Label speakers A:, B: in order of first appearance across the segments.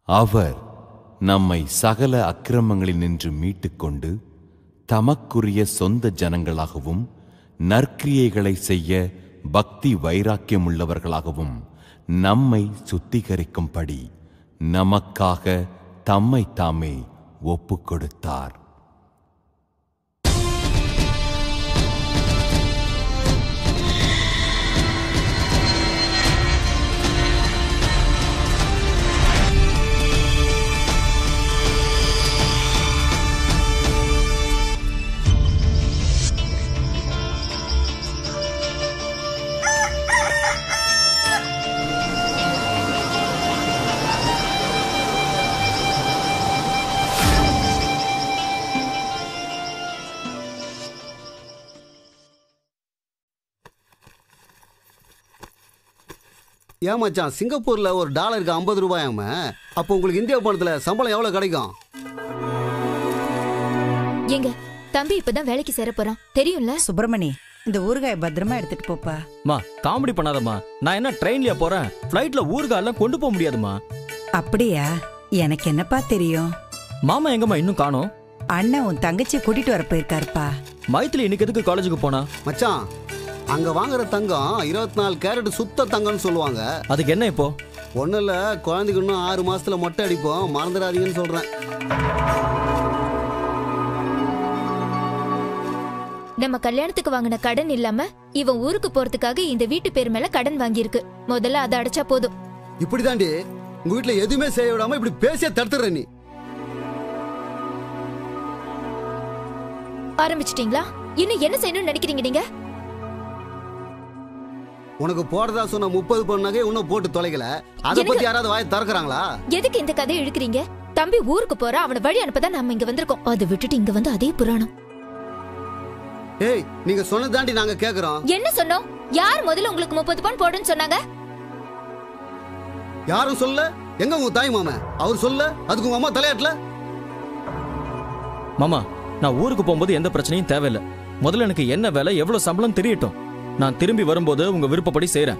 A: அவர் நம்மை சகல அக்கிரமங்களினின்று மீட்டுக்கொண்டு தமக்குரிய சொந்த ஜனங்களாகவும் நற்கிரியைகளை செய்ய பக்தி வைராக்கியமுள்ளவர்களாகவும் நம்மை சுத்திகரிக்கும்படி நமக்காக தம்மை தாமே ஒப்புக் கொடுத்தார்
B: ஏன் மச்சான் சிங்கப்பூர்ல ஒரு டாலருக்கு ஐம்பது ரூபாயாம அப்போ உங்களுக்கு இந்தியா பணத்துல சம்பளம் எவ்வளவு கிடைக்கும்
C: ஏங்க தம்பி இப்பதான் வேலைக்கு சேர போறான் தெரியும்ல
D: சுப்பிரமணி இந்த ஊறுகாய் பத்திரமா எடுத்துட்டு போப்பா
E: மா காமெடி பண்ணாதம்மா நான் என்ன ட்ரெயின்லயா போறேன் ஃப்ளைட்ல ஊறுகாயெல்லாம் கொண்டு போக முடியாதுமா
D: அப்படியா எனக்கு என்னப்பா தெரியும்
E: மாமா எங்கம்மா இன்னும் காணோம்
D: அண்ணன் உன் தங்கச்சி கூட்டிட்டு வர போயிருக்காருப்பா
E: மைத்திலி இன்னைக்கு எதுக்கு காலேஜுக்கு போனா
B: மச்சான் அங்க வாங்குற தங்கம் இருபத்தி நாலு கேரட் சுத்த தங்கம்னு சொல்லுவாங்க
E: அதுக்கு என்ன இப்போ
B: ஒன்றும் இல்லை குழந்தைக்கு இன்னும் ஆறு மாசத்துல மொட்டை அடிப்போம் மறந்துடாதீங்கன்னு சொல்றேன்
C: நம்ம கல்யாணத்துக்கு வாங்கின கடன் இல்லாம இவன் ஊருக்கு போறதுக்காக இந்த வீட்டு பேர் மேல கடன் வாங்கியிருக்கு முதல்ல அதை அடைச்சா போதும்
B: இப்படிதாண்டி உங்க வீட்டுல எதுவுமே செய்ய விடாம இப்படி பேசிய தடுத்துற நீ
C: ஆரம்பிச்சிட்டீங்களா இன்னும் என்ன செய்யணும்னு நினைக்கிறீங்க நீங்க
B: உனக்கு போடுறதா சொன்ன முப்பது பொண்ணு நகை இன்னும் போட்டு தொலைக்கல அதை
C: எனக்கு-
B: பத்தி யாராவது வாயை திறக்கறாங்களா
C: எதுக்கு இந்த கதையை இழுக்கிறீங்க தம்பி ஊருக்கு போற அவன வழி அனுப்பதான் நம்ம இங்க வந்திருக்கோம் அதை விட்டுட்டு இங்க வந்து அதே புராணம்
B: ஏய் நீங்க சொன்னதாண்டி நாங்க கேக்குறோம்
C: என்ன சொன்னோம் யார் முதல்ல உங்களுக்கு முப்பது பவுன் போடுன்னு சொன்னாங்க
B: யாரும் சொல்ல எங்க உங்க தாய் மாமன் அவர் சொல்ல அதுக்கு உங்க அம்மா தலையாட்டல
E: மாமா நான் ஊருக்கு போகும்போது எந்த பிரச்சனையும் தேவையில்லை முதல்ல எனக்கு என்ன வேலை எவ்வளவு சம்பளம் தெரியட்டும் நான் திரும்பி வரும்போது உங்க விருப்பப்படி செய்றேன்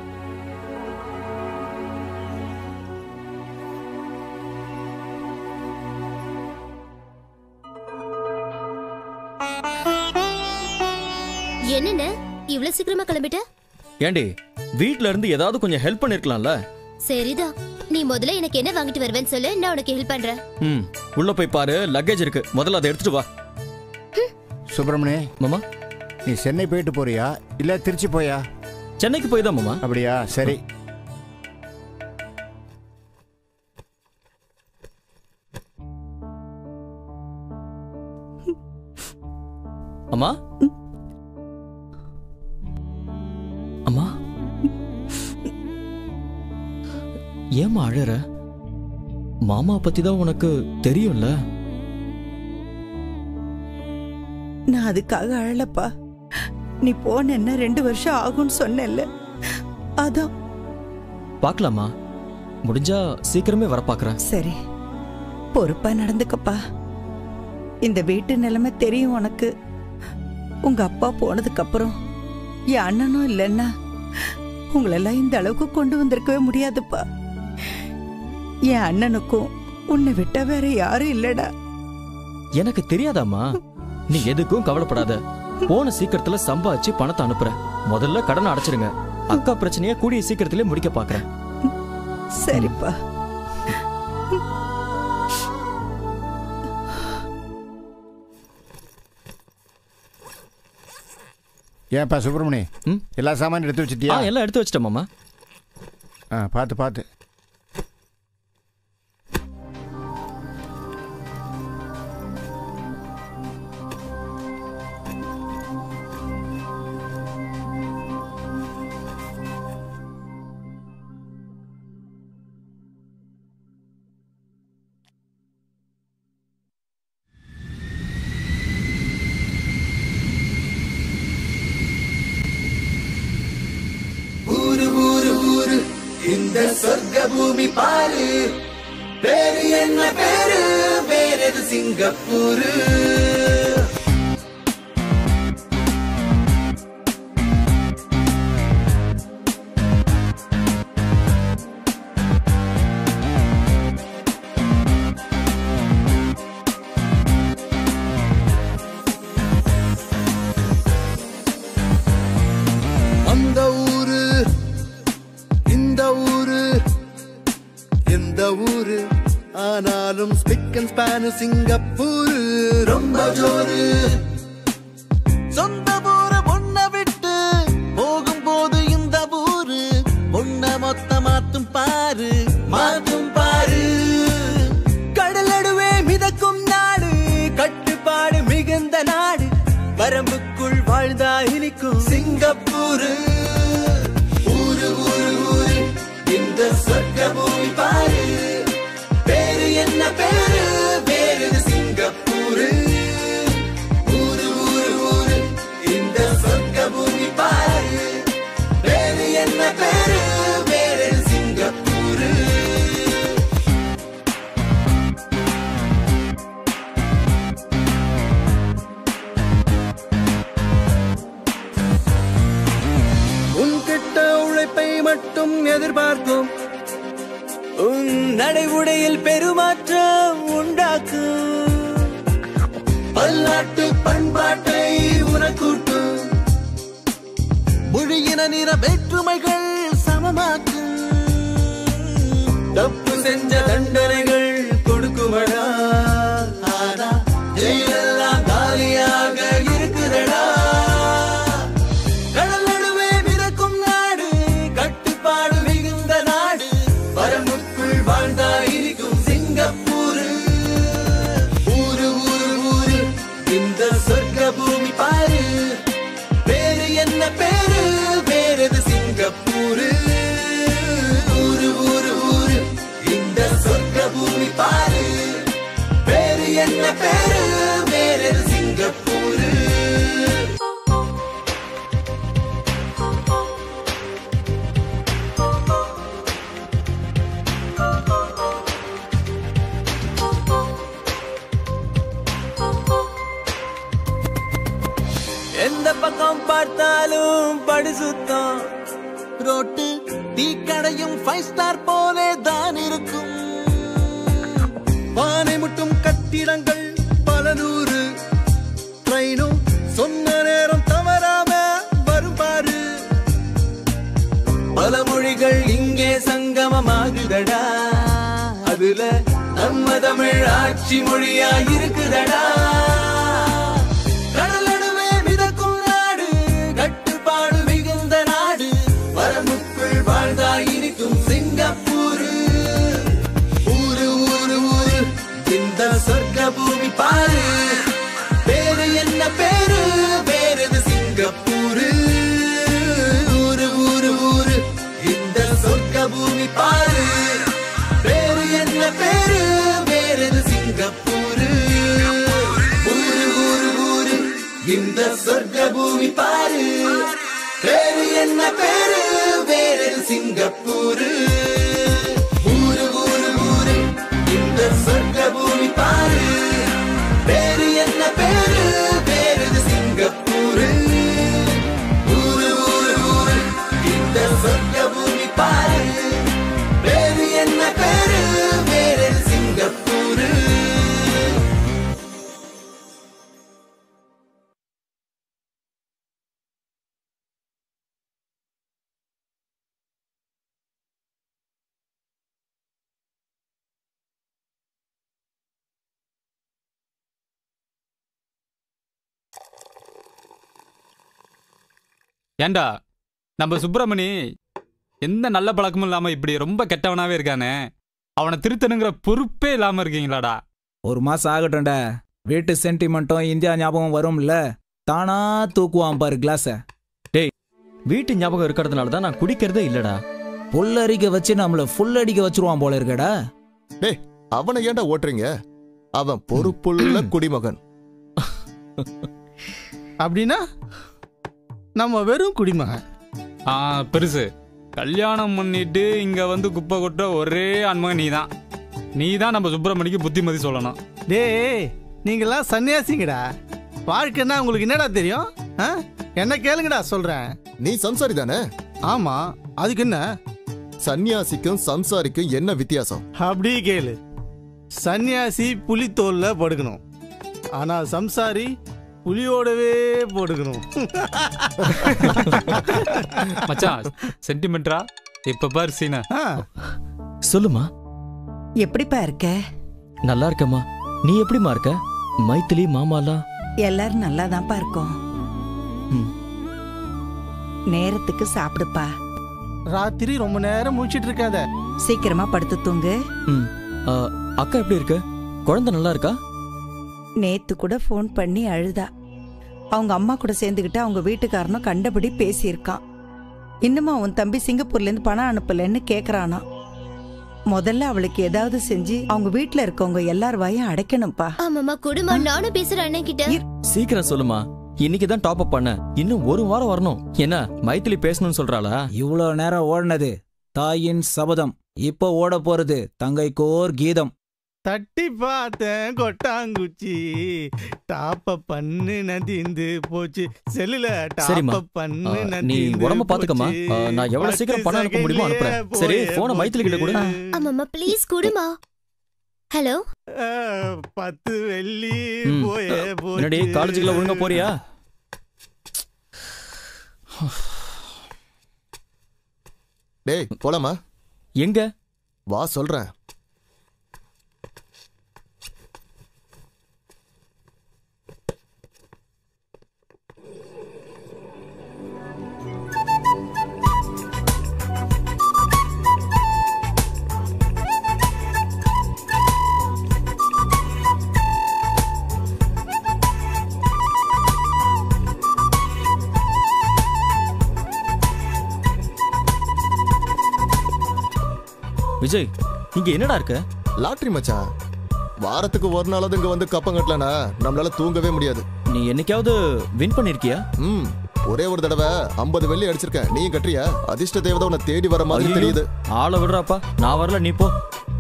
F: என்னென்ன இவ்வளவு சீக்கிரமா கிளம்பிட்ட
E: ஏண்டி வீட்ல இருந்து ஏதாவது கொஞ்சம் ஹெல்ப் பண்ணிருக்கலாம்ல
F: சரிதான் நீ முதல்ல எனக்கு என்ன வாங்கிட்டு வருவேன்னு சொல்லு நான் உனக்கு ஹெல்ப் பண்றேன்
E: ம் உள்ள போய் பாரு லக்கேஜ் இருக்கு முதல்ல அதை எடுத்துட்டு வா
G: சுப்பிரமணி
E: மாமா
G: நீ சென்னை போயிட்டு போறியா இல்ல திருச்சி போயா
E: சென்னைக்கு போய் தான் மாமா
G: அப்படியா சரி
E: அம்மா அம்மா ஏம்மா அழற மாமா பத்தி தான் உனக்கு தெரியும்ல
D: நான் அதுக்காக அழலப்பா நீ போன என்ன ரெண்டு வருஷம் ஆகும்னு சொன்னேன்ல அதான்
E: பார்க்கலாமா முடிஞ்சா சீக்கிரமே வர பார்க்கறேன்
D: சரி பொறுப்பா நடந்துக்கப்பா இந்த வீட்டு நிலைமை தெரியும் உனக்கு உங்க அப்பா போனதுக்கு அப்புறம் என் அண்ணனும் இல்லைன்னா உங்களெல்லாம் இந்த அளவுக்கு கொண்டு வந்திருக்கவே முடியாதுப்பா என் அண்ணனுக்கும் உன்னை விட்டா வேற யாரும் இல்லடா
E: எனக்கு தெரியாதாம்மா நீ எதுக்கும் கவலைப்படாத போன சீக்கிரத்துல சம்பாதிச்சு பணத்தை அனுப்புறேன் முதல்ல கடனை அடைச்சிருங்க அக்கா பிரச்சனைய கூடிய சீக்கிரத்திலே முடிக்க பாக்குறேன்
D: சரிப்பா
G: ஏன்பா சுப்பிரமணி
E: ம்?
G: எல்லா சாமானும் எடுத்து
E: ஆ
G: வச்சிட்டியா
E: எல்லாம் எடுத்து வச்சிட்டேன் மாமா
G: ஆ பார்த்து பார்த்து
H: ஊரு ஊரு ஊரு இந்த சொர்க்க பூமி பாரு பேரு என்ன பேரு வேறது சிங்கப்பூரு சிக்கன் ஸ்பானு சிங்கப்பூர் ரொம்ப ஜோரு சொந்த ஊரு பொண்ண விட்டு போகும்போது இந்த ஊரு பொண்ண மொத்த மாத்தும் பாரு மாத்தும் பாரு கடலடுவே மிதக்கும் நாடு கட்டுப்பாடு மிகுந்த நாடு வரம்புக்குள் வாழ்ந்தா இனிக்கும் சிங்கப்பூரு ஊரு ஊரு ஊரு இந்த சொர்க்க பூமி பாரு பேரு என்ன பேரு வேறு சிங்கப்பூரு ஊரு ஊரு ஊரு இந்த சொர்க்க பூமி பாரு பேரு என்ன பேரு வேறு சிங்கப்பூரு உன்கிட்ட உழைப்பை மட்டும் எதிர்பார்க்கும் உன் நடைமுறையில் பெருமாற்றம் உண்டாக்கும் பல்லாட்டு பண்பாட்டை உனக்கூட்டும் மொழியின நிற வேற்றுமைகள் சமமாக்கும் தப்பு செஞ்ச தண்டனைகள் கொடுக்குமடா ஆனா ஜெயிலெல்லாம் காலியாக இருக்குதடா கடல் நடுவே மிதக்கும் நாடு கட்டுப்பாடு மிகுந்த நாடு வரம்புக்குள் வாழ்ந்தா இருக்கும் சிங்கப்பூரு ஊரு ஊரு ஊரு இந்த சொர்க்க பூமி பாரு பேரு என்ன பேரு வேறது சிங்கப்பூரு ஊரு ஊரு ஊரு இந்த சொர்க்க பூமி பாரு பேரு என்ன பேரு வேறது சிங்கப்பூரு எந்த பக்கம் பார்த்தாலும் படு சுத்தம் ரோட்டு டீ கடையும் ஃபைவ் ஸ்டார் போலே தான் இருக்கும் பானை முட்டும் கட்டிடங்கள் பல நூறு ட்ரெயினும் சொன்ன நேரம் தவறாம வரும் பாரு பல மொழிகள் இங்கே சங்கமமாகுதடா அதுல நம்ம தமிழ் ஆட்சி மொழியா இருக்குதடா கடல் நடுவே மிதக்கும் நாடு கட்டுப்பாடு மிகுந்த நாடு வரமுக்குள் வாழ்ந்தா இனிக்கும் சிங்கப்பூரு ஊரு ஊரு ஊரு இந்த சொர்க்க பூமி பாரு பேரு என்ன பேரு வேறது சிங்கப்பூரு ஊரு ஊரு ஊரு இந்த சொர்க்க பூமி பாரு பேரு என்ன பேரு வேறது சிங்கப்பூரு ஊரு ஊரு ஊரு இந்த சொர்க்க பூமி பாரு பேரு என்ன பேரு வேறது சிங்கப்பூரு ஊரு ஊரு ஊரு இந்த சொர்க்க பூமி பாரு பேரு என்ன பேரு வேறது சிங்கப்பூரு ஊரு ஊரு ஊரு இந்த சொர்க்க பூமி பாரு பேரு என்ன பேரு வேறது சிங்கப்பூரு
I: ஏண்டா நம்ம சுப்பிரமணி எந்த நல்ல பழக்கமும் இல்லாம இப்படி ரொம்ப கெட்டவனாவே இருக்கானே அவனை திருத்தணுங்கிற பொறுப்பே இல்லாம இருக்கீங்களாடா
J: ஒரு மாசம் ஆகட்டும்டா வீட்டு சென்டிமெண்ட்டும் இந்தியா ஞாபகம் வரும்ல தானா தூக்குவான் பாரு கிளாஸ
E: வீட்டு ஞாபகம் இருக்கிறதுனால தான் நான் குடிக்கிறதே இல்லடா
J: புல் அடிக்க வச்சு நம்மள ஃபுல் அடிக்க வச்சிருவான் போல இருக்கடா
K: டேய் அவனை ஏன்டா ஓட்டுறீங்க அவன் பொறுப்புள்ள குடிமகன்
L: அப்படின்னா நம்ம வெறும் குடிமகன்
I: ஆ பெருசு கல்யாணம் பண்ணிட்டு இங்க வந்து குப்பை கொட்ட ஒரே அன்மகன் நீ தான் நீ தான் நம்ம சுப்பிரமணிக்கு புத்திமதி சொல்லணும்
L: டேய் நீங்களாம் சன்னியாசிங்கடா வாழ்க்கைன்னா உங்களுக்கு என்னடா தெரியும் ஆ? என்ன கேளுங்கடா சொல்றேன்
K: நீ சம்சாரி தானே
L: ஆமா அதுக்கு என்ன
K: சன்னியாசிக்கும் சம்சாரிக்கும் என்ன வித்தியாசம்
L: அப்படி கேளு சன்னியாசி புலித்தோல்ல படுக்கணும் ஆனா சம்சாரி புலியோடவே படுக்கணும்
I: மச்சான் சென்டிமெண்ட்ரா இப்ப பாரு சீன
E: சொல்லுமா
D: எப்படிப்பா இருக்க
E: நல்லா இருக்கேம்மா நீ எப்படிம்மா இருக்க மைத்திலி மாமாலாம்
D: எல்லாரும் நல்லா தான்ப்பா இருக்கோம்
E: ம்.
D: நேரத்துக்கு சாப்பிடுப்பா
L: ராத்திரி ரொம்ப நேரம் முழிச்சிட்டு இருக்காத
D: சீக்கிரமா படுத்து தூங்கு
E: ம் ஆ, அக்கா எப்படி இருக்கு குழந்தை நல்லா இருக்கா
D: நேத்து கூட ஃபோன் பண்ணி அழுதா அவங்க அம்மா கூட சேர்ந்துக்கிட்டு அவங்க வீட்டுக்காரனும் கண்டபடி பேசியிருக்கான் இன்னுமா உன் தம்பி சிங்கப்பூர்ல இருந்து பணம் அனுப்பலன்னு கேக்குறானா முதல்ல அவளுக்கு ஏதாவது செஞ்சு அவங்க வீட்ல இருக்கவங்க எல்லார் வாயும் அடைக்கணும்ப்பா
F: ஆமாமா குடுமா நானும் பேசுறேன் அண்ணன் கிட்ட
E: சீக்கிரம் சொல்லுமா இன்னைக்கு தான் டாப் அப் பண்ண இன்னும் ஒரு வாரம் வரணும் என்ன மைத்திலி பேசணும்னு சொல்றாளா
J: இவ்வளோ நேரம் ஓடினது தாயின் சபதம் இப்போ ஓட போறது தங்கைக்கோர் கீதம்
L: தட்டி பார்த்தேன் கொட்டாங்குச்சி டாப்ப பண்ணு நதிந்து போச்சு செல்லுல
E: சரிம்மா
L: டாப்ப பண்ணு
E: ஆ, நீ
L: நதிந்து
E: உடம்ப பாத்துக்கம்மா ஆ, நான் எவ்வளவு சீக்கிரம் பணம் அனுப்ப முடியுமோ அனுப்புறேன் சரி போன மைத்திலி கிட்ட கூட
F: ஆமாமா ப்ளீஸ் குடுமா ஹலோ
L: அஹ், பத்து வெள்ளி
E: ம்.
L: போயே
E: என்னடி காலேஜுக்குள்ள ஒழுங்கா போறியா
K: டேய் போலாமா
E: எங்க
K: வா சொல்றேன்
E: விஜய் இங்க என்னடா இருக்க
K: லாட்ரி மச்சான் வாரத்துக்கு ஒரு நாளாவது இங்க வந்து கப்பம் கட்டலனா நம்மளால தூங்கவே முடியாது
E: நீ என்னைக்காவது வின் பண்ணிருக்கியா
K: ம் ஒரே ஒரு தடவை 50 வெள்ளி அடிச்சிருக்கேன் நீ கட்டுறியா அதிர்ஷ்ட தேவதை உன்னை தேடி வர மாதிரி
E: ஐயையோ,
K: தெரியுது
E: ஆளை விடுறாப்பா நான் வரல நீ போ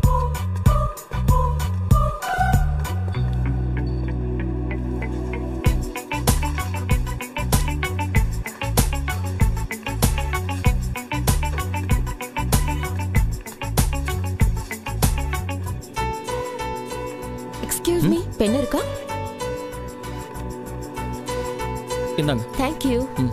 C: எக்ஸ்கியூஸ் மீ பென் இருக்கா
E: இந்தாங்க
C: தேங்க்யூ
E: ம்.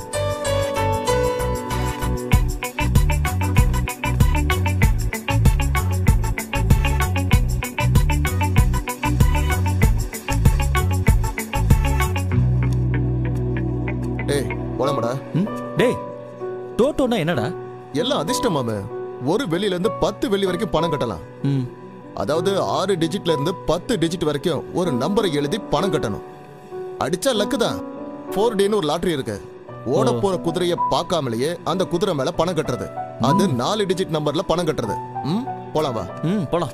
K: டேய் போலாமடா
E: ம்? டேய் டோட்டோனா என்னடா
K: எல்லாம் அதிர்ஷ்டம் மாமே ஒரு வெள்ளில இருந்து பத்து வெள்ளி வரைக்கும் பணம் கட்டலாம்
E: ம்
K: அதாவது ஆறு டிஜிட்ல இருந்து பத்து டிஜிட் வரைக்கும் ஒரு நம்பரை எழுதி பணம் கட்டணும் அடிச்சா லக்கு தான் ஃபோர் டின்னு ஒரு லாட்டரி இருக்கு ஓட போற குதிரைய பார்க்காமலேயே அந்த குதிரை மேல பணம் கட்டுறது அது நாலு டிஜிட் நம்பர்ல பணம் கட்டுறது ம் போலாம் வா
E: ம் போலாம்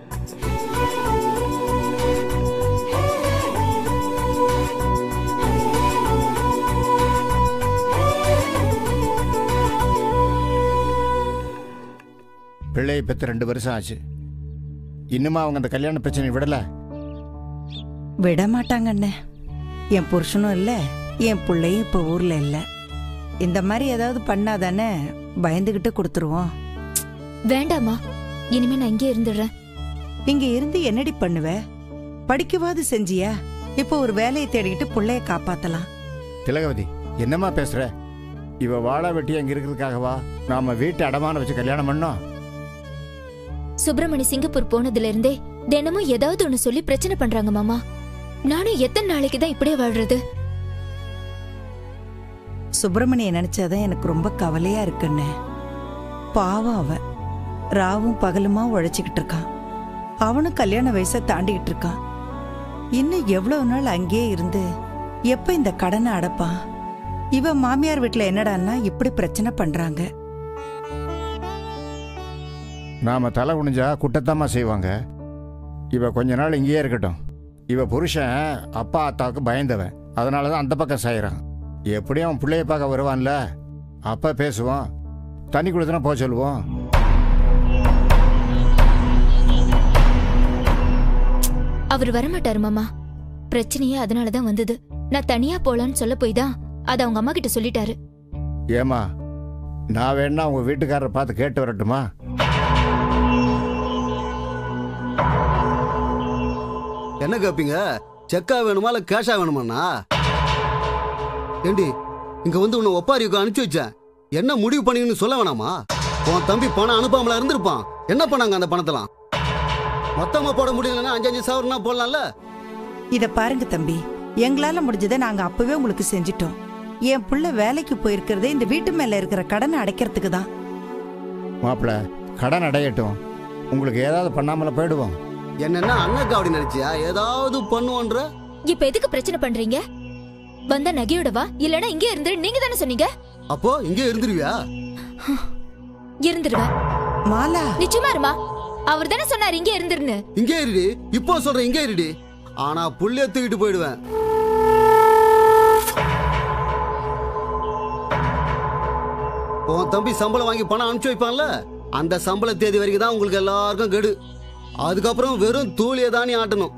G: பிள்ளையை பெற்று ரெண்டு வருஷம் ஆச்சு இன்னுமா அவங்க அந்த கல்யாண பிரச்சனை விடல
D: விட மாட்டாங்க அண்ணே என் புருஷனும் இல்ல என் பிள்ளையும் இப்ப ஊர்ல இல்ல இந்த மாதிரி ஏதாவது பண்ணாதானே பயந்துகிட்டு கொடுத்துருவோம்
C: வேண்டாமா இனிமே நான் இங்கே இருந்துடுறேன்
D: இங்க இருந்து என்னடி பண்ணுவ படிக்கவாது செஞ்சியா இப்போ ஒரு வேலையை தேடிக்கிட்டு புள்ளைய காப்பாத்தலாம்
G: திலகவதி என்னம்மா பேசுற இவ வாழா வெட்டி அங்க இருக்கிறதுக்காகவா நாம வீட்டை அடமான வச்சு கல்யாணம் பண்ணோம்
C: சுப்பிரமணி சிங்கப்பூர் போனதுல இருந்தே தினமும் ஏதாவது ஒண்ணு சொல்லி பிரச்சனை பண்றாங்க மாமா நானும் எத்தனை நாளைக்கு தான் இப்படியே வாழ்றது
D: சுப்பிரமணிய நினைச்சாதான் எனக்கு ரொம்ப கவலையா இருக்குன்னு பாவம் அவன் ராவும் பகலுமா உழைச்சிக்கிட்டு இருக்கான் அவனும் கல்யாண வயசை தாண்டிக்கிட்டு இருக்கான் இன்னும் எவ்வளவு நாள் அங்கேயே இருந்து எப்ப இந்த கடனை அடைப்பான் இவன் மாமியார் வீட்டுல என்னடான்னா இப்படி பிரச்சனை பண்றாங்க
G: நாம தலை குனிஞ்சா குட்டத்தாம்மா செய்வாங்க இவ கொஞ்ச நாள் இங்கேயே இருக்கட்டும் இவ புருஷன் அப்பா அத்தாவுக்கு பயந்தவன் அதனால தான் அந்த பக்கம் சாயிறான் எப்படியும் அவன் பிள்ளைய பார்க்க வருவான்ல அப்பா பேசுவோம் தண்ணி கொடுத்தனா போக சொல்லுவோம்
C: அவர் வரமாட்டாரு மாமா பிரச்சனையே அதனாலதான் வந்தது நான் தனியா போலான்னு சொல்ல போய் தான் அதை அவங்க அம்மா கிட்ட சொல்லிட்டாரு
G: ஏமா நான் வேணா உங்க வீட்டுக்காரரை பார்த்து கேட்டு வரட்டுமா
B: என்ன கேப்பீங்க செக்கா வேணுமா இல்ல கேஷா வேணுமாண்ணா ஏண்டி இங்க வந்து உன்னை ஒப்பாரிக்கு அனுப்பிச்சு வச்சேன் என்ன முடிவு பண்ணீங்கன்னு சொல்ல வேணாமா உன் தம்பி பணம் அனுப்பாமல இருந்திருப்பான் என்ன பண்ணாங்க அந்த பணத்தெல்லாம் மொத்தமா போட முடியலன்னா அஞ்சு அஞ்சு சவரனா போடலாம்ல
D: இத பாருங்க தம்பி எங்களால முடிஞ்சதை நாங்க அப்பவே உங்களுக்கு செஞ்சிட்டோம் என் புள்ள வேலைக்கு போயிருக்கிறதே இந்த வீட்டு மேல இருக்கிற கடனை அடைக்கிறதுக்கு தான்
G: மாப்பிள்ள கடன் அடையட்டும் உங்களுக்கு ஏதாவது பண்ணாமல போயிடுவோம்
B: என்னன்னா அண்ணாக்கு அப்படி நினைச்சியா ஏதாவது பண்ணுவோன்ற
C: இப்ப எதுக்கு பிரச்சனை பண்றீங்க வந்தா நகையோட வா இல்லனா இங்கே இருந்து நீங்க தானே சொன்னீங்க
B: அப்போ இங்கே இருந்துருவியா
C: இருந்துருவேன்
D: மாலா
C: நிச்சயமா இருமா அவர் தானே சொன்னார் இங்கே இருந்துருன்னு
B: இங்கே இருடி இப்போ சொல்றேன் இங்கே இருடி ஆனா புள்ளைய தூக்கிட்டு போயிடுவேன் உன் தம்பி சம்பளம் வாங்கி பணம் அனுப்பிச்சு வைப்பான்ல அந்த சம்பள தேதி வரைக்கும் தான் உங்களுக்கு எல்லாருக்கும் கெடு அதுக்கப்புறம் வெறும் தூளியை தானே ஆட்டணும்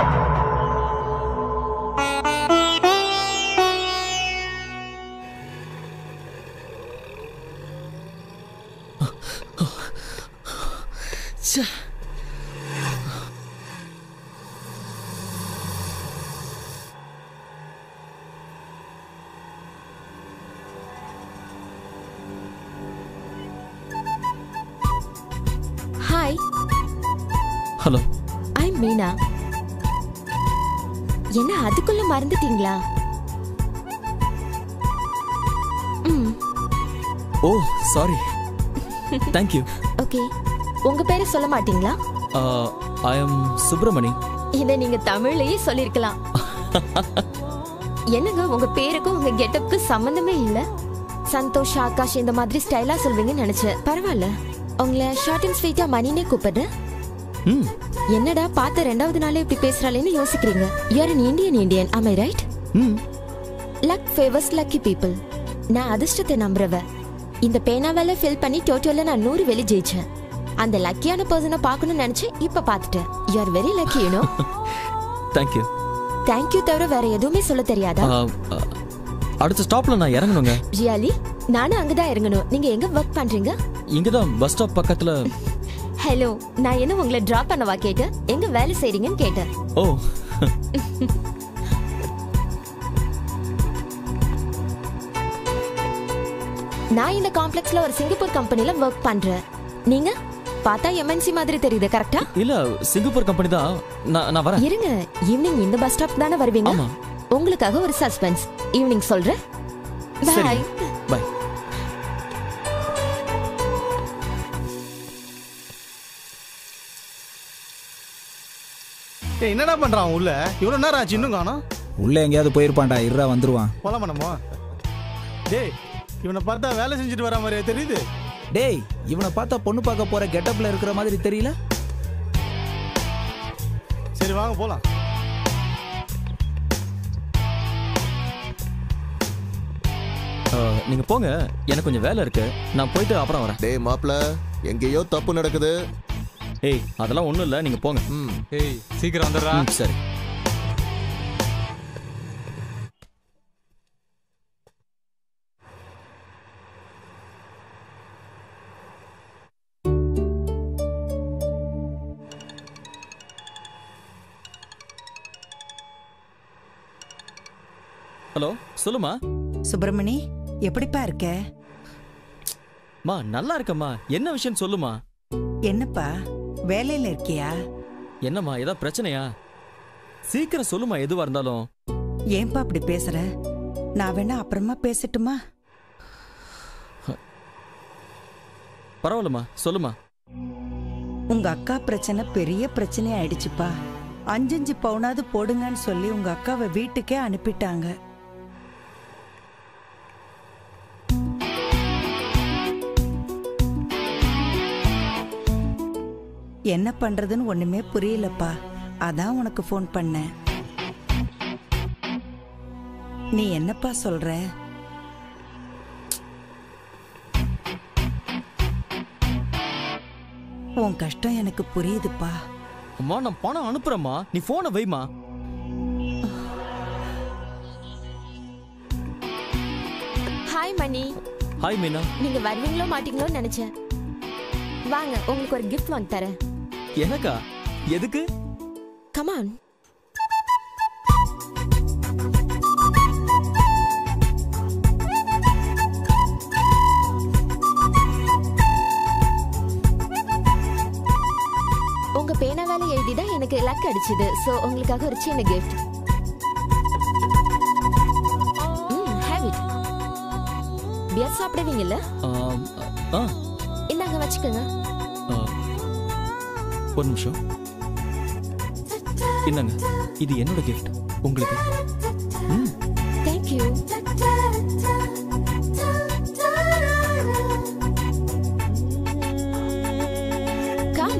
M: ஹாய்
E: ஹலோ
M: ஐ மீனா என்ன அதுக்குள்ள மறந்துட்டீங்களா ம்
E: ஓ சாரி தேங்க்யூ
M: ஓகே உங்க பேரை சொல்ல மாட்டீங்களா
E: ஐ எம் சுப்பிரமணி
M: இதை நீங்க தமிழ்லயே சொல்லிருக்கலாம் என்னங்க உங்க பேருக்கும் உங்க கெட்டப்புக்கும் சம்பந்தமே இல்ல சந்தோஷ் ஆகாஷ் இந்த மாதிரி ஸ்டைலா சொல்வீங்கன்னு நினைச்சேன் பரவாயில்ல உங்களை ஷார்ட் அண்ட் ஸ்வீட்டா மணினே கூப்பிடுறேன்
E: ம்
M: என்னடா பார்த்த ரெண்டாவது நாளே இப்படி பேசுறாளேன்னு யோசிக்கிறீங்க you are an Indian Indian am I right
E: ம்
M: லக் ஃபேவர்ஸ் லக்கி பீப்புள் நான் அதிர்ஷ்டத்தை நம்புறவ இந்த பேனாவால ஃபில் பண்ணி டோட்டோல நான் நூறு வெளி ஜெயிச்சேன் அந்த லக்கியான பர்சனை பார்க்கணும்னு நினைச்சு இப்ப பார்த்துட்டேன் you are very lucky you know
E: thank you
M: thank you தவிர வேற எதுவுமே சொல்ல தெரியாதா
E: அடுத்த ஸ்டாப்ல நான் இறங்கணுங்க
M: ரியாலி நானும் அங்கதான் இறங்கணும் நீங்க எங்க ஒர்க் பண்றீங்க
E: இங்க தான் பஸ் ஸ்டாப் பக்கத்துல
M: ஹலோ நான் என்ன உங்களை டிராப் பண்ணவா கேட்டேன் எங்க வேலை செய்றீங்கன்னு கேட்டேன்
E: ஓ
M: நான் இந்த காம்ப்ளெக்ஸ்ல ஒரு சிங்கப்பூர் கம்பெனில ஒர்க் பண்றேன் நீங்க பார்த்தா எம்என்சி மாதிரி தெரியுது கரெக்டா
E: இல்ல சிங்கப்பூர் கம்பெனி தான் நான் நான் வரேன்
M: இருங்க ஈவினிங் இந்த பஸ் ஸ்டாப் தானே வருவீங்க
E: ஆமா.
M: உங்களுக்காக ஒரு சஸ்பென்ஸ் ஈவினிங் சொல்றேன்
E: சரி.
M: பாய்
E: பை
L: ஏய் என்னடா பண்றான் அவன் உள்ள இவ்வளவு நேரம் ஆச்சு இன்னும் காணோம்
J: உள்ள எங்கேயாவது போயிருப்பான்டா இருடா வந்துருவான்
L: போலாமா நம்ம டேய் இவனை பார்த்தா வேலை செஞ்சுட்டு வர மாதிரியே தெரியுது
J: டேய் இவனை பார்த்தா பொண்ணு பார்க்க போற கெட்டப்ல இருக்கிற மாதிரி தெரியல
L: சரி வாங்க போலாம்
E: அஹ், நீங்க போங்க எனக்கு கொஞ்சம் வேலை இருக்கு நான் போயிட்டு அப்புறம் வரேன்
K: டேய் மாப்ள எங்கேயோ தப்பு நடக்குது
E: ஏய் அதெல்லாம் ஒண்ணும் இல்ல நீங்க போங்க
K: ம்
I: ஏய் சீக்கிரம் வந்துடுறா
E: ம், சரி ஹலோ சொல்லுமா
D: சுப்பிரமணி எப்படிப்பா இருக்க
E: மா நல்லா இருக்கம்மா என்ன விஷயம் சொல்லுமா
D: என்னப்பா வேலையில இருக்கியா
E: என்னம்மா ஏதாவது பிரச்சனையா சீக்கிரம் சொல்லுமா எதுவா இருந்தாலும்
D: ஏன்பா அப்படி பேசுற நான் வேணா அப்புறமா பேசட்டுமா
E: பரவாயில்லம்மா சொல்லுமா
D: உங்க அக்கா பிரச்சனை பெரிய பிரச்சனை ஆயிடுச்சுப்பா அஞ்சஞ்சு பவுனாவது போடுங்கன்னு சொல்லி உங்க அக்காவை வீட்டுக்கே அனுப்பிட்டாங்க என்ன பண்றதுன்னு ஒண்ணுமே புரியலப்பா அதான் உனக்கு ஃபோன் பண்ணேன் நீ என்னப்பா சொல்ற உன் கஷ்டம் எனக்கு புரியுதுப்பா
E: அம்மா நான் பணம் அனுப்புறேம்மா நீ போனை வைமா
M: ஹாய் மணி
E: ஹாய் மீனா
M: நீங்க வருவீங்களோ மாட்டீங்களோன்னு நினைச்சேன் வாங்க உங்களுக்கு ஒரு கிஃப்ட் வாங்கி தரேன்
E: எனக்கா எதுக்கு
M: கமான் உங்க பேனா வேலை தேதி தான் எனக்கு லக் அடிச்சது சோ உங்களுக்காக ஒரு சின்ன கிஃப்ட் ஹேவ் இட் பியர் சாப்பிடுவீங்கல்ல
E: ஆம், ஆ
M: இந்தாங்க வச்சுக்கோங்க
E: ஆ. ஒரு நிமிஷம் என்னங்க இது என்னோட கிஃப்ட் உங்களுக்கு ம்
M: thank you come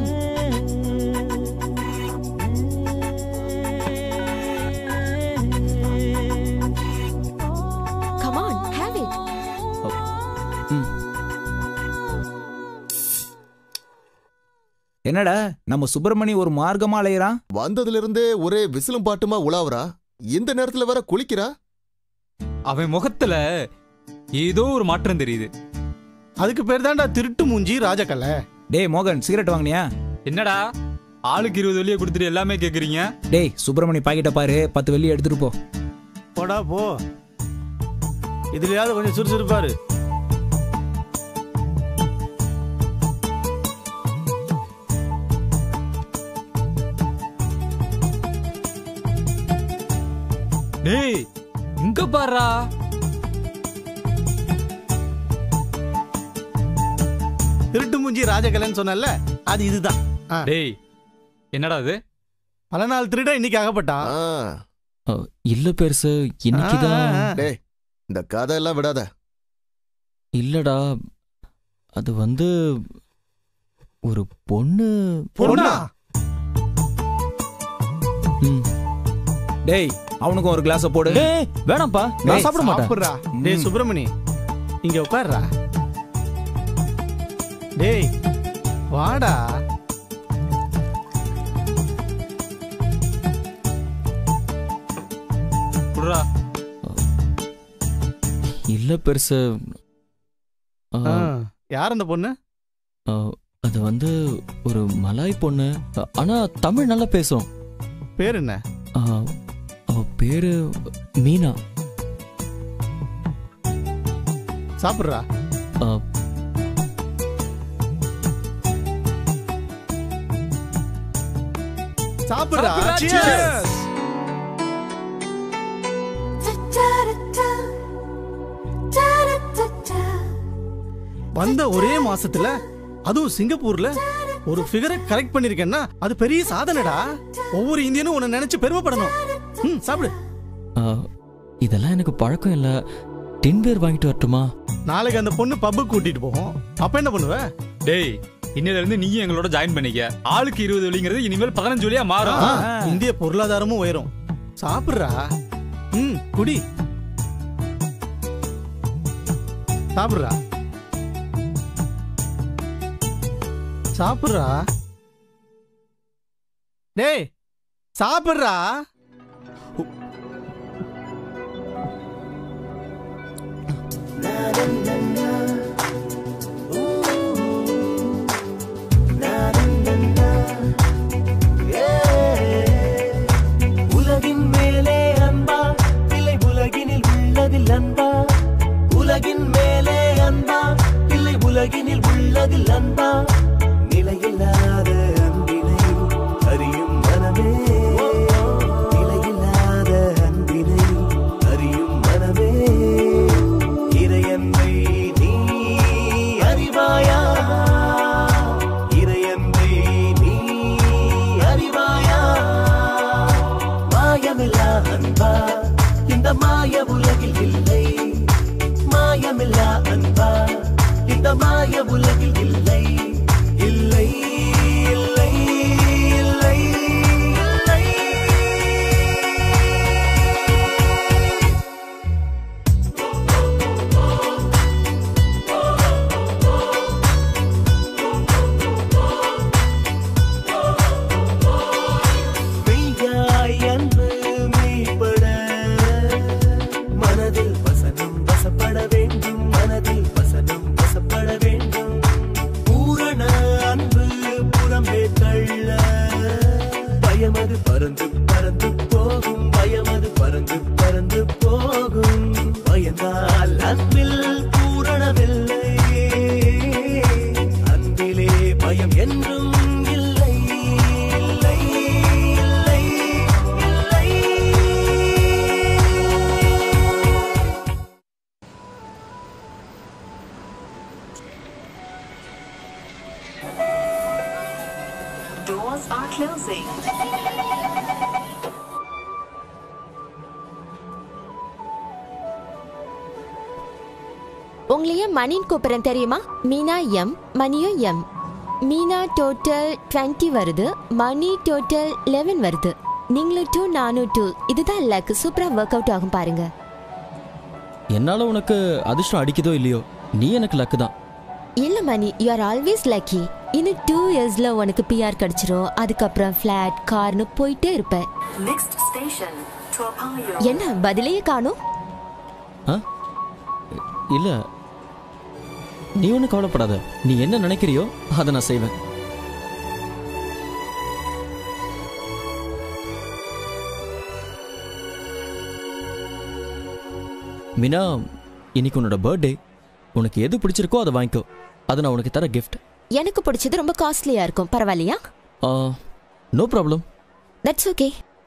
M: come on have it
J: என்னடா நம்ம சுப்பிரமணி ஒரு மார்க்கமா அலையறான்
K: வந்ததுல இருந்தே ஒரே விசிலும் பாட்டுமா உலாவுறா இந்த நேரத்துல வேற குளிக்கிறா
I: அவன் முகத்துல ஏதோ ஒரு மாற்றம் தெரியுது
L: அதுக்கு பேர் தான்டா திருட்டு மூஞ்சி ராஜக்கல்ல
J: டேய் மோகன் சிகரெட் வாங்கினியா
I: என்னடா ஆளுக்கு இருபது வெளியே கொடுத்துட்டு எல்லாமே கேக்குறீங்க
J: டேய் சுப்பிரமணி பாக்கெட்டை பாரு பத்து வெள்ளி எடுத்துட்டு போ
L: போடா போ இதுலயாவது கொஞ்சம் சுறுசுறுப்பாரு
I: டேய் இங்க பாருடா
L: திருட்டு மூஞ்சி ராஜகலன்னு சொன்னல அது இதுதான் ஆ.
I: டேய் என்னடா இது
L: பல நாள் திருட இன்னைக்கு அகப்பட்டான்
E: ஆ, இல்ல பெருசு இன்னைக்குதான்
K: டேய் இந்த கதை எல்லாம் விடாத
E: இல்லடா அது வந்து ஒரு பொண்ணு
L: பொண்ணா
E: ம்.
J: டேய் அவனுக்கும் ஒரு கிளாஸ போடு
E: டேய் வேணாம்ப்பா நான்
L: டேய்,
E: சாப்பிட மாட்டேன்
L: சாப்பிடுறா. டேய்
J: ம்.
L: சுப்பிரமணி இங்க உட்கார்றா டேய் வாடா
I: குடுறா
E: இல்ல பெருசு ஆ,
L: ஆ, யார் அந்த பொண்ணு
E: ஆ, அது வந்து ஒரு மலாய் பொண்ணு ஆ, ஆனா தமிழ் நல்லா பேசும்
L: பேர் என்ன
E: ஆ, அவ பேரு மீனா
L: சாப்பிடுறா
E: ஆ,
L: சாப்பிடுறா
I: சாப்பிடுறா,
L: Cheers.
I: cheers. வந்த ஒரே மாசத்துல அதுவும் சிங்கப்பூர்ல ஒரு ஃபிகரை கரெக்ட் பண்ணிருக்கேன்னா அது பெரிய சாதனைடா ஒவ்வொரு இந்தியனும் உன்னை நினைச்சு பெருமைப்படணும் ம் சாப்பிடு
E: ஆ, இதெல்லாம் எனக்கு பழக்கம் இல்ல டின் பேர் வாங்கிட்டு வரட்டுமா
L: நாளைக்கு அந்த பொண்ணு பப்பு கூட்டிட்டு போகும் அப்ப என்ன பண்ணுவ
I: டேய் இன்னையில இருந்து நீயும் எங்களோட ஜாயின் பண்ணிக்க ஆளுக்கு இருபது வழிங்கிறது இனிமேல் பதினஞ்சு வழியா மாறும்
L: ஆ, இந்திய பொருளாதாரமும் உயரும் சாப்பிடுறா ம் குடி சாப்பிடுறா சாப்பிடுறா டேய் சாப்பிடுறா
H: உலகின் மேலே அன்பா இல்லை உலகினில் உள்ளதில் அன்பா உலகின் மேலே அன்பா இல்லை உலகினில் உள்ளதில் அன்பா நிலையில்லாத அன்பினை அறியும் மனமே நிலையில்லாத அன்பினை அறியும் மனமே இறையன்பை நீ அறிவாயா இறையன்பை நீ அறிவாயா மாயமில்லா அன்பா இந்த மாய உலகில் இல்லை மாயமில்லா அன்பா இந்த மாய உலகில் இல்லை இல்லை இல்லை இல்லை இல்லை மெய்யாய் அன்பு மெய்ப்பட மனதில் வசனம் வசப்பட வேண்டும் மனதில் வசனம் வசப்பட வேண்டும் பூரண அன்பு புறம்பே தள்ள பயமது பறந்து பறந்து போகும் பயமது பறந்து பறந்து போகும் பயந்தால் அன்பில் பூரணமில்லை அன்பிலே பயம் என்றும் இல்லை இல்லை
M: உங்களை ஏன் மணின்னு கூப்பிடுறேன் தெரியுமா மீனா எம் மணியும் எம் மீனா டோட்டல் டுவெண்ட்டி வருது மணி டோட்டல் லெவன் வருது நீங்களும் டூ நானும் டூ இதுதான் லக் சூப்பரா ஒர்க் அவுட் ஆகும் பாருங்க
E: என்னால உனக்கு அதிர்ஷ்டம் அடிக்குதோ இல்லையோ நீ எனக்கு லக்கு தான்
M: இல்ல Mani you are always lucky இன்னும் டூ இயர்ஸ்ல உனக்கு பிஆர் கிடைச்சிரும் அதுக்கப்புறம் ஃபிளாட் கார்னு போயிட்டே இருப்ப என்ன பதிலையே காணும்
E: ஆ இல்ல நீ ஒன்றும் கவலைப்படாத நீ என்ன நினைக்கிறியோ அதை நான் செய்வேன் மீனா இன்னைக்கு உன்னோட பர்த்டே உனக்கு எது பிடிச்சிருக்கோ அதை வாங்கிக்கோ அது நான் உனக்கு தர கிஃப்ட்
M: எனக்கு பிடிச்சது ரொம்ப காஸ்ட்லியா இருக்கும் பரவாயில்லையா
E: நோ ப்ராப்ளம்
M: தட்ஸ் ஓகே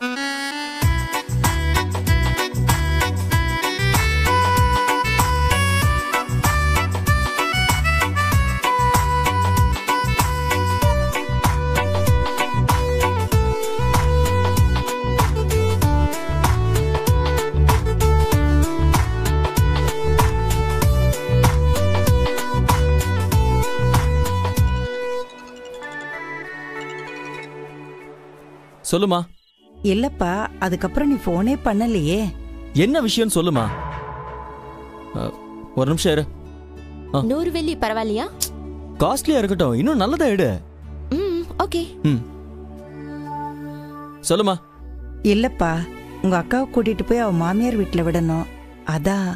E: சொல்லுமா
D: இல்லப்பா அதுக்கப்புறம் நீ ஃபோனே பண்ணலையே
E: என்ன விஷயம் சொல்லுமா ஆ, ஒரு நிமிஷம் இரு
M: நூறு வெள்ளி பரவாயில்லையா
E: காஸ்ட்லியா இருக்கட்டும் இன்னும் நல்லதா எடு
M: ம் ஓகே
E: ம் சொல்லுமா
D: இல்லப்பா உங்க அக்காவை கூட்டிட்டு போய் அவ மாமியார் வீட்டுல விடணும் அதான்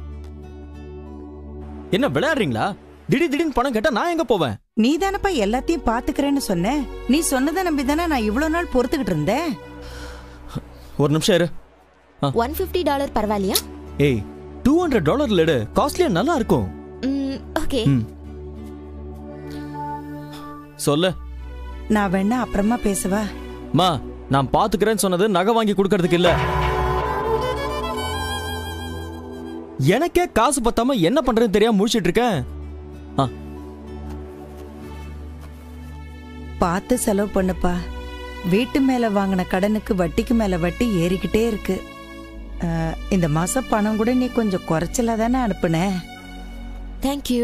E: என்ன விளையாடுறீங்களா திடீர் திடீர்னு பணம் கேட்டா நான் எங்க போவேன்
D: நீ தானப்பா எல்லாத்தையும் பாத்துக்கிறேன்னு சொன்ன நீ சொன்னதை நம்பி தானே நான் இவ்வளவு நாள் பொறுத்துக்கிட்டு இருந்தேன்
E: ஒரு நிமிஷம் இரு
M: ஒன் ஃபிஃப்டி டாலர் பரவாயில்லையா
E: ஏய் டூ ஹண்ட்ரட் டாலர்ல எடு காஸ்ட்லியா நல்லா இருக்கும்
M: ம் ஓகே
E: ம். சொல்லு
D: நான் வேணா அப்புறமா பேசவா
E: மா நான் பாத்துக்கிறேன்னு சொன்னது நகை வாங்கி கொடுக்கறதுக்கு இல்ல எனக்கே காசு பத்தாம என்ன பண்றதுன்னு தெரியாம முடிச்சிட்டு இருக்கேன் ஆ,
D: பார்த்து செலவு பண்ணுப்பா வீட்டு மேல வாங்கின கடனுக்கு வட்டிக்கு மேல வட்டி ஏறிக்கிட்டே இருக்கு அஹ், இந்த மாசம் பணம் கூட நீ கொஞ்சம் குறைச்சலா தானே அனுப்புன
M: தேங்க்யூ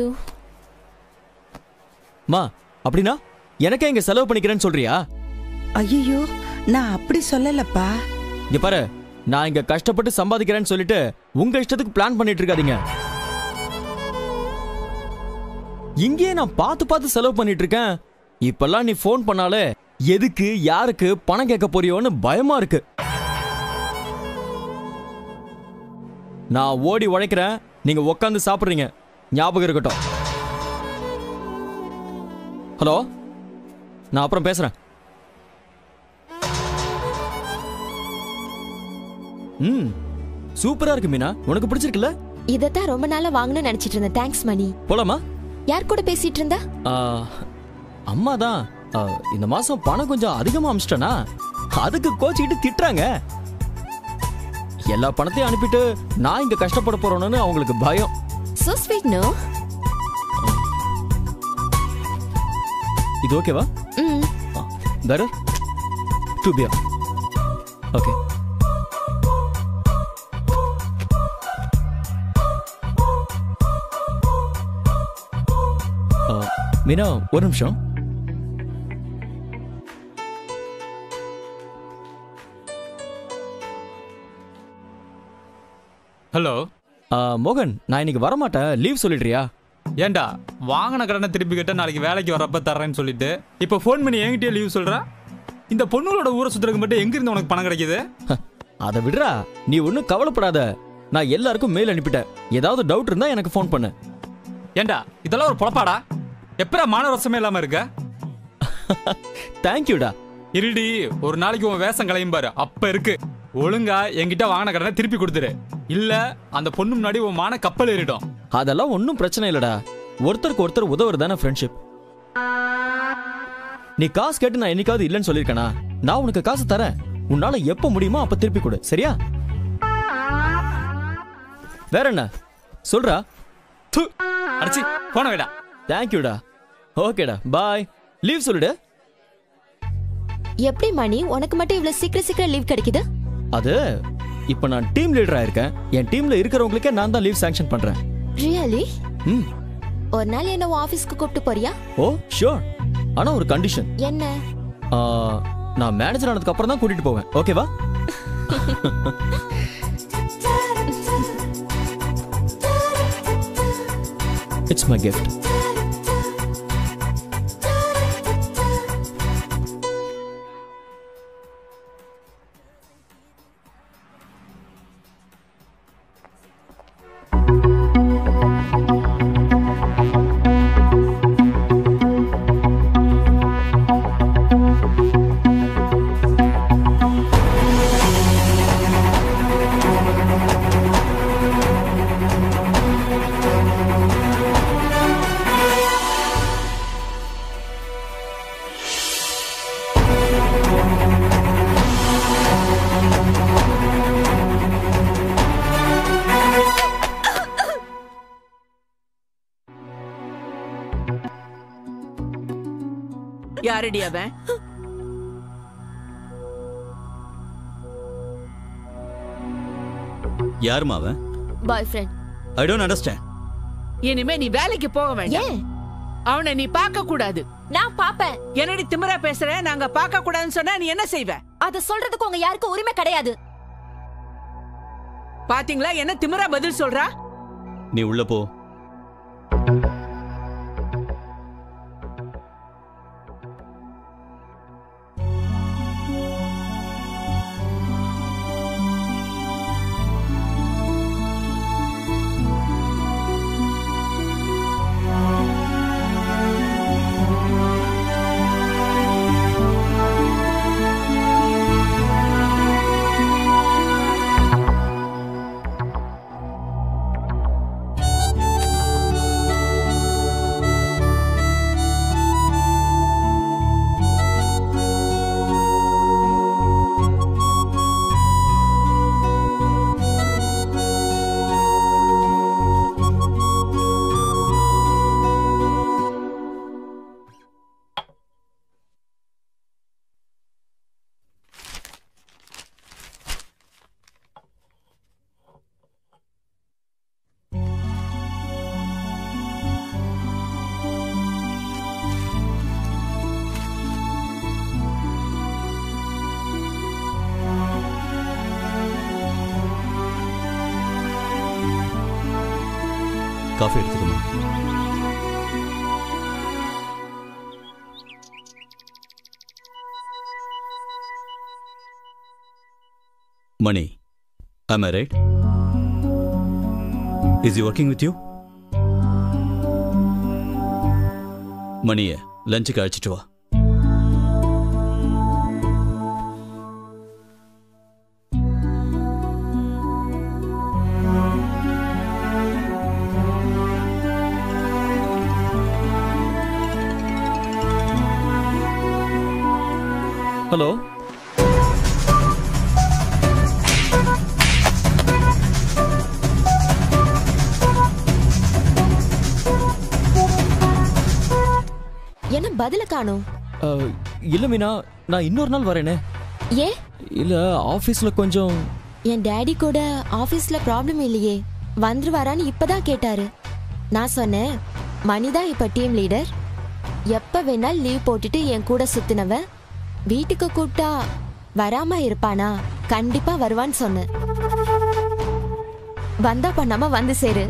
E: மா அப்படின்னா எனக்கே இங்க செலவு பண்ணிக்கிறேன்னு சொல்றியா
D: ஐயோ நான் அப்படி சொல்லலப்பா
E: இங்க பாரு நான் இங்க கஷ்டப்பட்டு சம்பாதிக்கிறேன்னு சொல்லிட்டு உங்க இஷ்டத்துக்கு பிளான் பண்ணிட்டு இருக்காதீங்க இங்கேயே நான் பார்த்து பார்த்து செலவு பண்ணிட்டு இருக்கேன் இப்பெல்லாம் நீ ஃபோன் பண்ணாலே எதுக்கு யாருக்கு பணம் கேட்க போறியோன்னு பயமா இருக்கு நான் ஓடி உழைக்கிறேன் நீங்க உட்காந்து சாப்பிடுறீங்க ஞாபகம் இருக்கட்டும் ஹலோ நான் அப்புறம் பேசுறேன் ம் சூப்பரா இருக்கு மீனா உனக்கு பிடிச்சிருக்குல்ல
M: இதைத்தான் ரொம்ப நாளா வாங்கணும்னு நினைச்சிட்டு இருந்தேன் தேங்க்ஸ் மணி
E: போலாமா
M: யார் கூட பேசிட்டு இருந்தா
E: அம்மா தான் இந்த மாசம் பணம் கொஞ்சம் அதிகமா அமிச்சிட்டனா அதுக்கு கோச்சிக்கிட்டு திட்டுறாங்க எல்லா பணத்தையும் அனுப்பிட்டு நான் இங்க கஷ்டப்பட போறேன்னு அவங்களுக்கு பயம்
M: சோ ஸ்வீட் நோ
E: இது ஓகேவா
M: ம்
E: better two beer okay Meena ஒரு நிமிஷம்
N: ஹலோ
E: மோகன் நான் இன்னைக்கு வரமாட்டேன் லீவ் சொல்லிடுறியா
N: ஏன்டா வாங்கின கடனை திருப்பி கேட்ட நாளைக்கு வேலைக்கு வரப்ப தர்றேன்னு சொல்லிட்டு இப்போ ஃபோன் பண்ணி என்கிட்டயே லீவ் சொல்ற இந்த பொண்ணுகளோட ஊரை சுத்துறதுக்கு மட்டும் எங்க இருந்து உனக்கு பணம் கிடைக்குது
E: அதை விடுறா நீ ஒன்றும் கவலைப்படாத நான் எல்லாருக்கும் மெயில் அனுப்பிட்டேன் ஏதாவது டவுட் இருந்தா எனக்கு ஃபோன் பண்ணு
N: ஏன்டா இதெல்லாம் ஒரு பொழப்பாடா எப்பரா மானரசமே இல்லாம இருக்க
E: தேங்க்யூடா
N: இருடி ஒரு நாளைக்கு உன் வேஷம் கலையும் பாரு அப்ப இருக்கு ஒழுங்கா என்கிட்ட வாங்கின கடனை திருப்பி கொடுத்துரு இல்ல அந்த பொண்ணு முன்னாடி உன் மான கப்பல் ஏறிடும்
E: அதெல்லாம் ஒன்றும் பிரச்சனை இல்லடா ஒருத்தருக்கு ஒருத்தர் உதவுறது தானே ஃப்ரெண்ட்ஷிப் நீ காசு கேட்டு நான் என்னைக்காவது இல்லைன்னு சொல்லியிருக்கேனா நான் உனக்கு காசு தரேன் உன்னால எப்போ முடியுமோ அப்ப திருப்பி கொடு சரியா வேற என்ன சொல்றா
N: து அடிச்சி போன வேடா
E: தேங்க்யூடா ஓகேடா பாய் லீவ் சொல்லிடு
M: எப்படி மணி உனக்கு மட்டும் இவ்வளவு சீக்கிரம் சீக்கிரம் லீவ் கிடைக்குது
E: அது இப்போ நான் டீம் லீடரா இருக்கேன் என் டீம்ல இருக்கிறவங்களுக்கே நான் தான் லீவ் சாங்ஷன் பண்றேன்
M: ரியலி
E: ம்
M: ஒரு நாள் என்ன உன் ஆபீஸ்க்கு கூப்பிட்டு போறியா
E: ஓ ஷூர் ஆனா ஒரு கண்டிஷன்
M: என்ன
E: நான் மேனேஜர் ஆனதுக்கு அப்புறம் தான் கூட்டிட்டு போவேன் ஓகேவா இட்ஸ் மை கிஃப்ட்
O: யாரடி அவன்
P: யாருமா அவன்
M: boyfriend
P: I don't understand
O: இனிமே நீ வேலைக்கு போக வேண்டாம் அவனை நீ பார்க்க கூடாது
C: நான் பாப்பேன்
O: என்னடி திமிரா பேசுற நாங்க பார்க்க கூடாதுன்னு சொன்னா நீ என்ன செய்வ
C: அத சொல்றதுக்கு உங்க யாருக்கும் உரிமை கிடையாது
O: பாத்தீங்களா என்ன திமிரா பதில் சொல்றா
P: நீ உள்ள போ காஃபி எடுத்துக்கணும் மணி am I right? Is he working with you? மணியை லஞ்சுக்கு அழைச்சிட்டு வா
E: ஹலோ
M: என்ன பதில காணும்
E: அஹ், இல்ல மீனா நான் இன்னொரு நாள் வரேனே
M: ஏ
E: இல்ல ஆபீஸ்ல கொஞ்சம்
M: என் டேடி கூட ஆபீஸ்ல ப்ராப்ளம் இல்லையே வந்துருவாரான்னு இப்பதான் கேட்டாரு நான் சொன்னேன் மணிதான் இப்ப டீம் லீடர் எப்ப வேணாலும் லீவ் போட்டுட்டு என் கூட சுத்தினவன் வீட்டுக்கு கூப்பிட்டா வராம இருப்பானா கண்டிப்பா வருவான்னு சொன்னேன் வந்தா பண்ணாம வந்து சேரு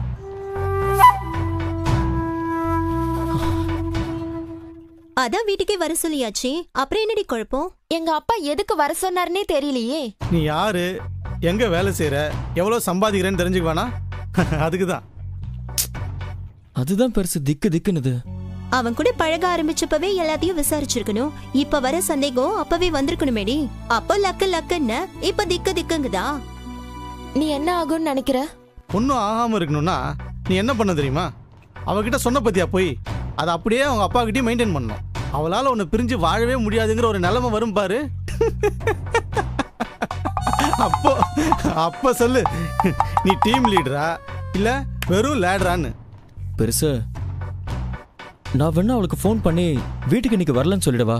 Q: அதான் வீட்டுக்கே வர சொல்லியாச்சு அப்புறம் என்னடி குழப்பம்
M: எங்க அப்பா எதுக்கு வர சொன்னாருன்னே தெரியலையே
L: நீ யாரு எங்க வேலை செய்யற எவ்வளவு சம்பாதிக்கிறேன்னு தெரிஞ்சுக்க வேணா அதுக்கு தான்
E: அதுதான் பெருசு திக்கு திக்குனுது
Q: அவன் கூட பழக ஆரம்பிச்சப்பவே எல்லாத்தையும் விசாரிச்சிருக்கணும் இப்ப வர சந்தேகம் அப்பவே வந்திருக்கணுமேடி அப்போ லக்கு லக்குன்னு இப்ப திக்கு திக்குங்குதா
M: நீ என்ன ஆகும்னு நினைக்கிற
L: ஒன்றும் ஆகாம இருக்கணும்னா நீ என்ன பண்ண தெரியுமா அவகிட்ட சொன்ன பத்தியா போய் அதை அப்படியே அவங்க அப்பா கிட்டயும் மெயின்டைன் பண்ணணும் அவளால உன்னை பிரிஞ்சு வாழவே முடியாதுங்கிற ஒரு நிலைமை வரும் பாரு அப்போ அப்ப சொல்லு நீ டீம் லீடரா இல்ல வெறும் லேடரான்னு
E: பெருசு நான் வேணா அவளுக்கு ஃபோன் பண்ணி வீட்டுக்கு இன்னைக்கு வரலன்னு சொல்லிடவா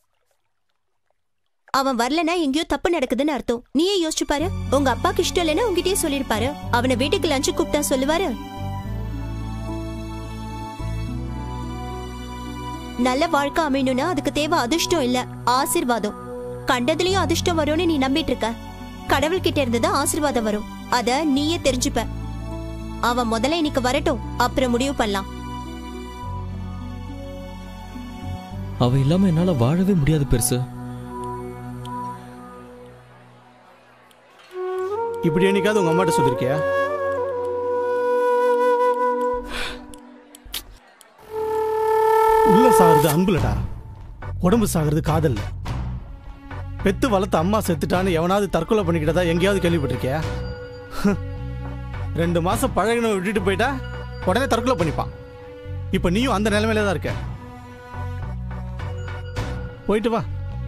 Q: அவன் வரலனா எங்கேயோ தப்பு நடக்குதுன்னு அர்த்தம் நீயே யோசிச்சு பாரு உங்க அப்பாக்கு இஷ்டம் இல்லைன்னா உங்ககிட்டயே சொல்லிருப்பாரு அவனை வீட்டுக்கு லஞ்சு கூப்பிட்டா சொல்லுவாரு நல்ல வாழ்க்கை அமையணும்னா அதுக்கு தேவை அதிர்ஷ்டம் இல்ல ஆசீர்வாதம் கண்டதுலயும் அதிர்ஷ்டம் வரும்னு நீ நம்பிட்டு இருக்க கடவுள் கிட்ட இருந்து தான் ஆசீர்வாதம் வரும் அத நீயே தெரிஞ்சுப்ப அவன் முதல்ல இன்னைக்கு வரட்டும் அப்புறம் முடிவு பண்ணலாம்
E: அவ இல்லாம என்னால வாழவே முடியாது பெருசு
L: இப்படி என்னைக்காவது உங்க அம்மாட்ட சொல்லிருக்கியா உள்ள சாகுறது அன்புலடா உடம்பு சாகுறது காதல்ல பெத்து வளர்த்த அம்மா செத்துட்டான்னு எவனாவது தற்கொலை பண்ணிக்கிட்டதா எங்கேயாவது கேள்விப்பட்டிருக்கியா ரெண்டு மாசம் பழகின விட்டுட்டு போயிட்டா உடனே தற்கொலை பண்ணிப்பான் இப்ப நீயும் அந்த நிலைமையில தான் இருக்க போயிட்டு வா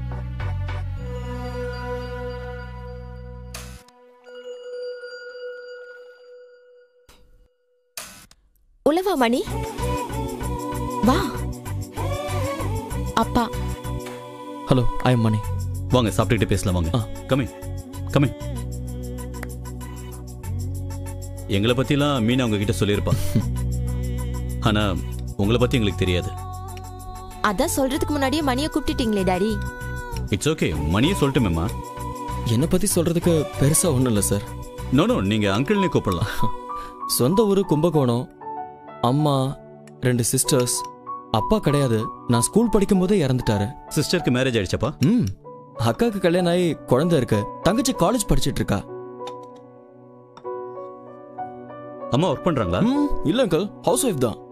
M: உலவா மணி வா அப்பா
E: ஹலோ ஐ எம் மணி
P: வாங்க சாப்பிட்டுக்கிட்டு பேசலாம் வாங்க கமிங் கமிங் எங்களை பத்திலாம் மீனா உங்ககிட்ட சொல்லியிருப்பா ஆனா உங்களை பத்தி எங்களுக்கு தெரியாது
M: அதான் சொல்றதுக்கு முன்னாடியே மணியை கூப்பிட்டுட்டீங்களே டாடி
P: இட்ஸ் ஓகே மணியே சொல்லட்டுமேம்மா
E: என்னை பத்தி சொல்றதுக்கு பெருசா ஒண்ணும் இல்ல சார்
P: நோ நோ நீங்க அங்கிள்னே கூப்பிடலாம்
E: சொந்த ஊரு கும்பகோணம் அம்மா ரெண்டு சிஸ்டர்ஸ் அப்பா கிடையாது நான் ஸ்கூல் படிக்கும் போதே இறந்துட்டாரு
P: சிஸ்டருக்கு மேரேஜ் ஆயிடுச்சப்பா
E: ம் அக்காவுக்கு கல்யாணம் ஆகி குழந்தை இருக்கு தங்கச்சி காலேஜ் படிச்சிட்டு இருக்கா
P: அம்மா ஒர்க் பண்றாங்களா
E: ம் இல்ல அங்கிள் ஹவுஸ் ஒய்ஃப் தான்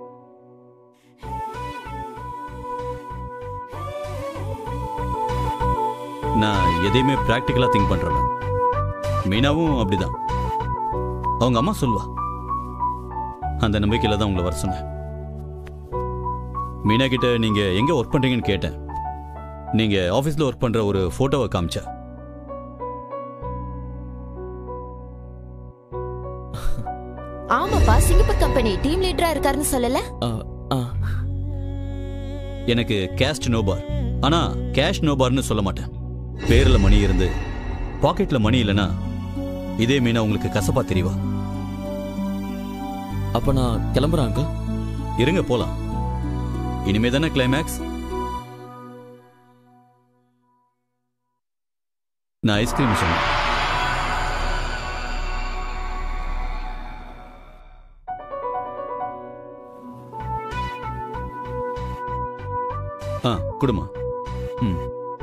P: நான் எதையுமே பிராக்டிக்கலா திங்க் பண்றவன் மீனாவும் அப்படிதான் அவங்க அம்மா சொல்லுவா அந்த நம்பிக்கையில தான் உங்களை வர சொன்னேன் மீனா கிட்ட நீங்க எங்க ஒர்க் பண்றீங்கன்னு கேட்டேன் நீங்க ஆபீஸ்ல ஒர்க் பண்ற ஒரு போட்டோவை காமிச்சா
M: ஆமாப்பா சிங்கப்பூர் கம்பெனி டீம் லீடரா இருக்காருன்னு சொல்லல
P: எனக்கு கேஸ்ட் நோபார் ஆனா கேஷ் நோபார்னு சொல்ல மாட்டேன் பேர்ல மணி இருந்து பாக்கெட்ல மணி இல்லைன்னா இதே மீனா உங்களுக்கு கசப்பா தெரியவா
E: அப்ப நான் கிளம்புறேன் அங்கிள்
P: இருங்க போலாம் இனிமே தானே கிளைமேக்ஸ் நான் ஐஸ்கிரீம் சொன்னேன் ஆ குடுமா ம்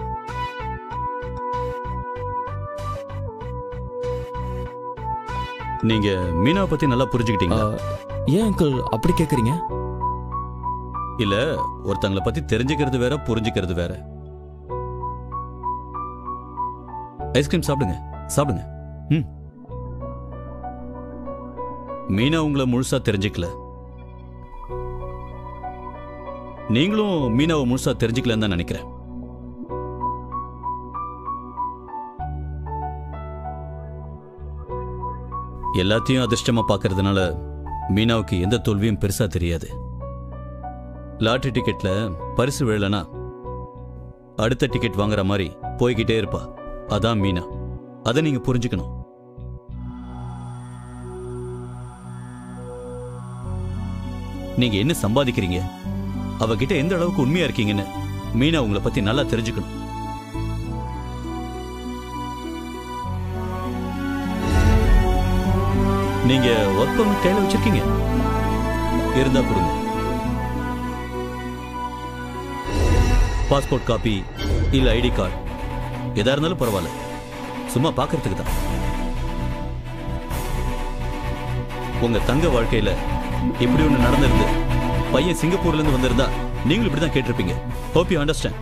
P: நீங்க மீனாவை பத்தி நல்லா புரிஞ்சுக்கிட்டீங்களா
E: ஏன் அங்கிள் அப்படி கேக்குறீங்க
P: இல்ல ஒருத்தங்களை பத்தி தெரிஞ்சுக்கிறது வேற புரிஞ்சுக்கிறது வேற ஐஸ்கிரீம் சாப்பிடுங்க சாப்பிடுங்க ம் மீனா உங்களை முழுசா தெரிஞ்சுக்கல நீங்களும் மீனாவை முழுசா தெரிஞ்சுக்கலன்னு தான் நினைக்கிறேன் எல்லாத்தையும் அதிர்ஷ்டமா பார்க்கறதுனால மீனாவுக்கு எந்த தோல்வியும் பெருசா தெரியாது லாட்டரி டிக்கெட்ல பரிசு விழலனா அடுத்த டிக்கெட் வாங்குற மாதிரி போய்கிட்டே இருப்பா அதான் மீனா அதை நீங்க புரிஞ்சுக்கணும் நீங்க என்ன சம்பாதிக்கிறீங்க அவகிட்ட எந்த அளவுக்கு உண்மையா இருக்கீங்கன்னு மீனா உங்களை பத்தி நல்லா தெரிஞ்சுக்கணும் நீங்க ஒர்க் பர்மிட் கையில வச்சிருக்கீங்க இருந்தா கொடுங்க பாஸ்போர்ட் காப்பி இல்ல ஐடி கார்டு எதா இருந்தாலும் பரவாயில்ல சும்மா பார்க்கறதுக்கு தான் உங்க தங்க வாழ்க்கையில இப்படி ஒண்ணு நடந்திருந்து பையன் சிங்கப்பூர்ல இருந்து வந்திருந்தா நீங்களும் இப்படி தான் கேட்டிருப்பீங்க ஹோப் யூ அண்டர்ஸ்டாண்ட்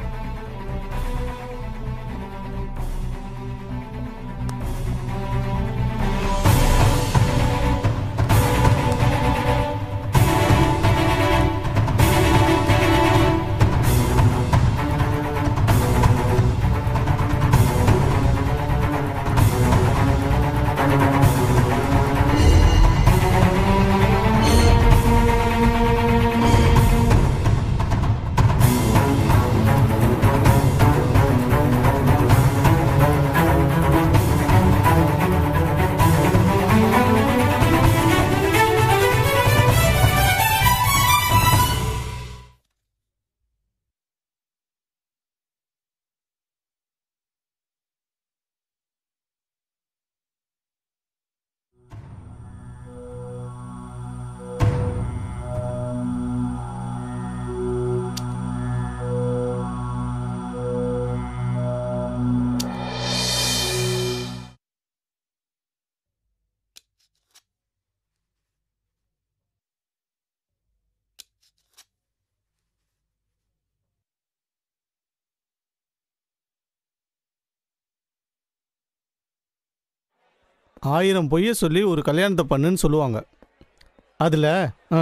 L: ஆயிரம் பொய்ய சொல்லி ஒரு கல்யாணத்தை பண்ணுன்னு சொல்லுவாங்க அதில் ஆ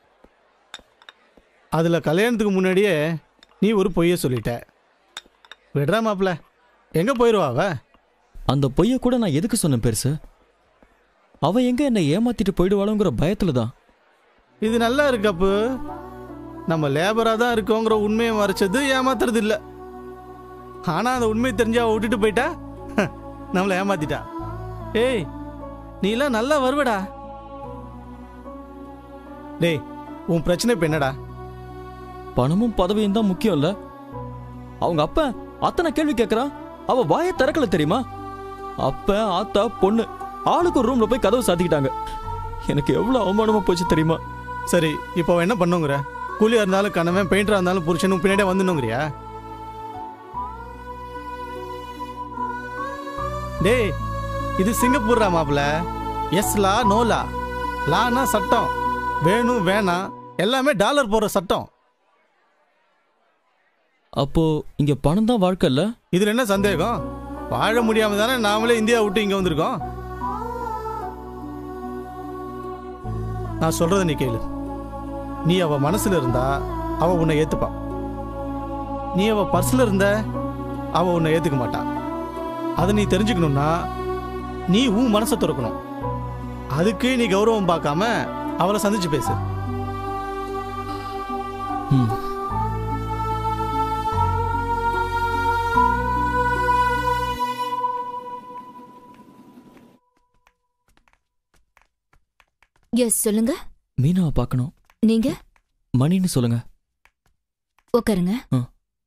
L: அதில் கல்யாணத்துக்கு முன்னாடியே நீ ஒரு பொய்ய சொல்லிட்ட விடுறா மாப்பிள்ள எங்கே போயிடுவா அவ
E: அந்த பொய்ய கூட நான் எதுக்கு சொன்னேன் பெருசு அவ எங்க என்னை ஏமாத்திட்டு போயிடுவாளுங்கிற பயத்துல தான்
L: இது நல்லா இருக்கு அப்பு நம்ம லேபராக தான் இருக்கோங்கிற உண்மையை மறைச்சது ஏமாத்துறது இல்லை ஆனால் அந்த உண்மை தெரிஞ்சு அவ விட்டுட்டு போயிட்டா நம்மளை ஏமாத்திட்டா ஏய் நீலாம் நல்லா வருவடா டேய் உன் பிரச்சனை இப்போ என்னடா
E: பணமும் பதவியும் தான் முக்கியம் இல்ல அவங்க அப்ப அத்தனை கேள்வி கேட்கறான் அவ வாயை திறக்கல தெரியுமா அப்ப ஆத்தா பொண்ணு ஆளுக்கு ஒரு ரூம்ல போய் கதவு சாத்திக்கிட்டாங்க எனக்கு எவ்வளவு அவமானமா போச்சு தெரியுமா
L: சரி இப்போ அவன் என்ன பண்ணுங்கிற கூலியாக இருந்தாலும் கணவன் பெயிண்டராக இருந்தாலும் புருஷனும் பின்னாடியே வந்துணுங்கிறியா டேய் இது சிங்கப்பூர்ரா மாப்பிள எஸ் லா நோ லா லானா சட்டம் வேணும் வேணாம் எல்லாமே டாலர் போடுற சட்டம்
E: அப்போ இங்க பணம் தான் வாழ்க்கை இல்ல
L: இதுல என்ன சந்தேகம் வாழ முடியாம தானே நாமளே இந்தியா விட்டு இங்க வந்திருக்கோம் நான் சொல்றத நீ கேளு நீ அவ மனசுல இருந்தா அவ உன்னை ஏத்துப்பா நீ அவ பர்ஸ்ல இருந்த அவ உன்னை ஏத்துக்க மாட்டா அதை நீ தெரிஞ்சுக்கணும்னா நீ உன் மனசை திறக்கணும் அதுக்கு நீ கௌரவம் பார்க்காம அவளை சந்திச்சு பேசு
E: ம்.
C: எஸ் சொல்லுங்க
E: மீனாவை பார்க்கணும்
C: நீங்க
E: மணின்னு சொல்லுங்க
C: உட்காருங்க
E: ஆ.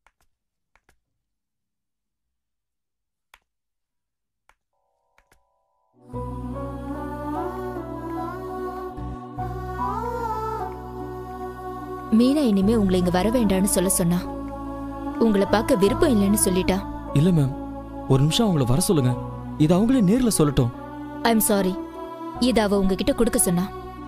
C: மீனா இனிமே உங்களை இங்க வர வேண்டாம்னு சொல்ல சொன்னா உங்களை பார்க்க விருப்பம் இல்லைன்னு சொல்லிட்டா
E: இல்ல மேம் ஒரு நிமிஷம் அவங்கள வர சொல்லுங்க இது அவங்களே நேர்ல சொல்லட்டும்
C: ஐ எம் சாரி இத அவ உங்ககிட்ட கொடுக்க சொன்னா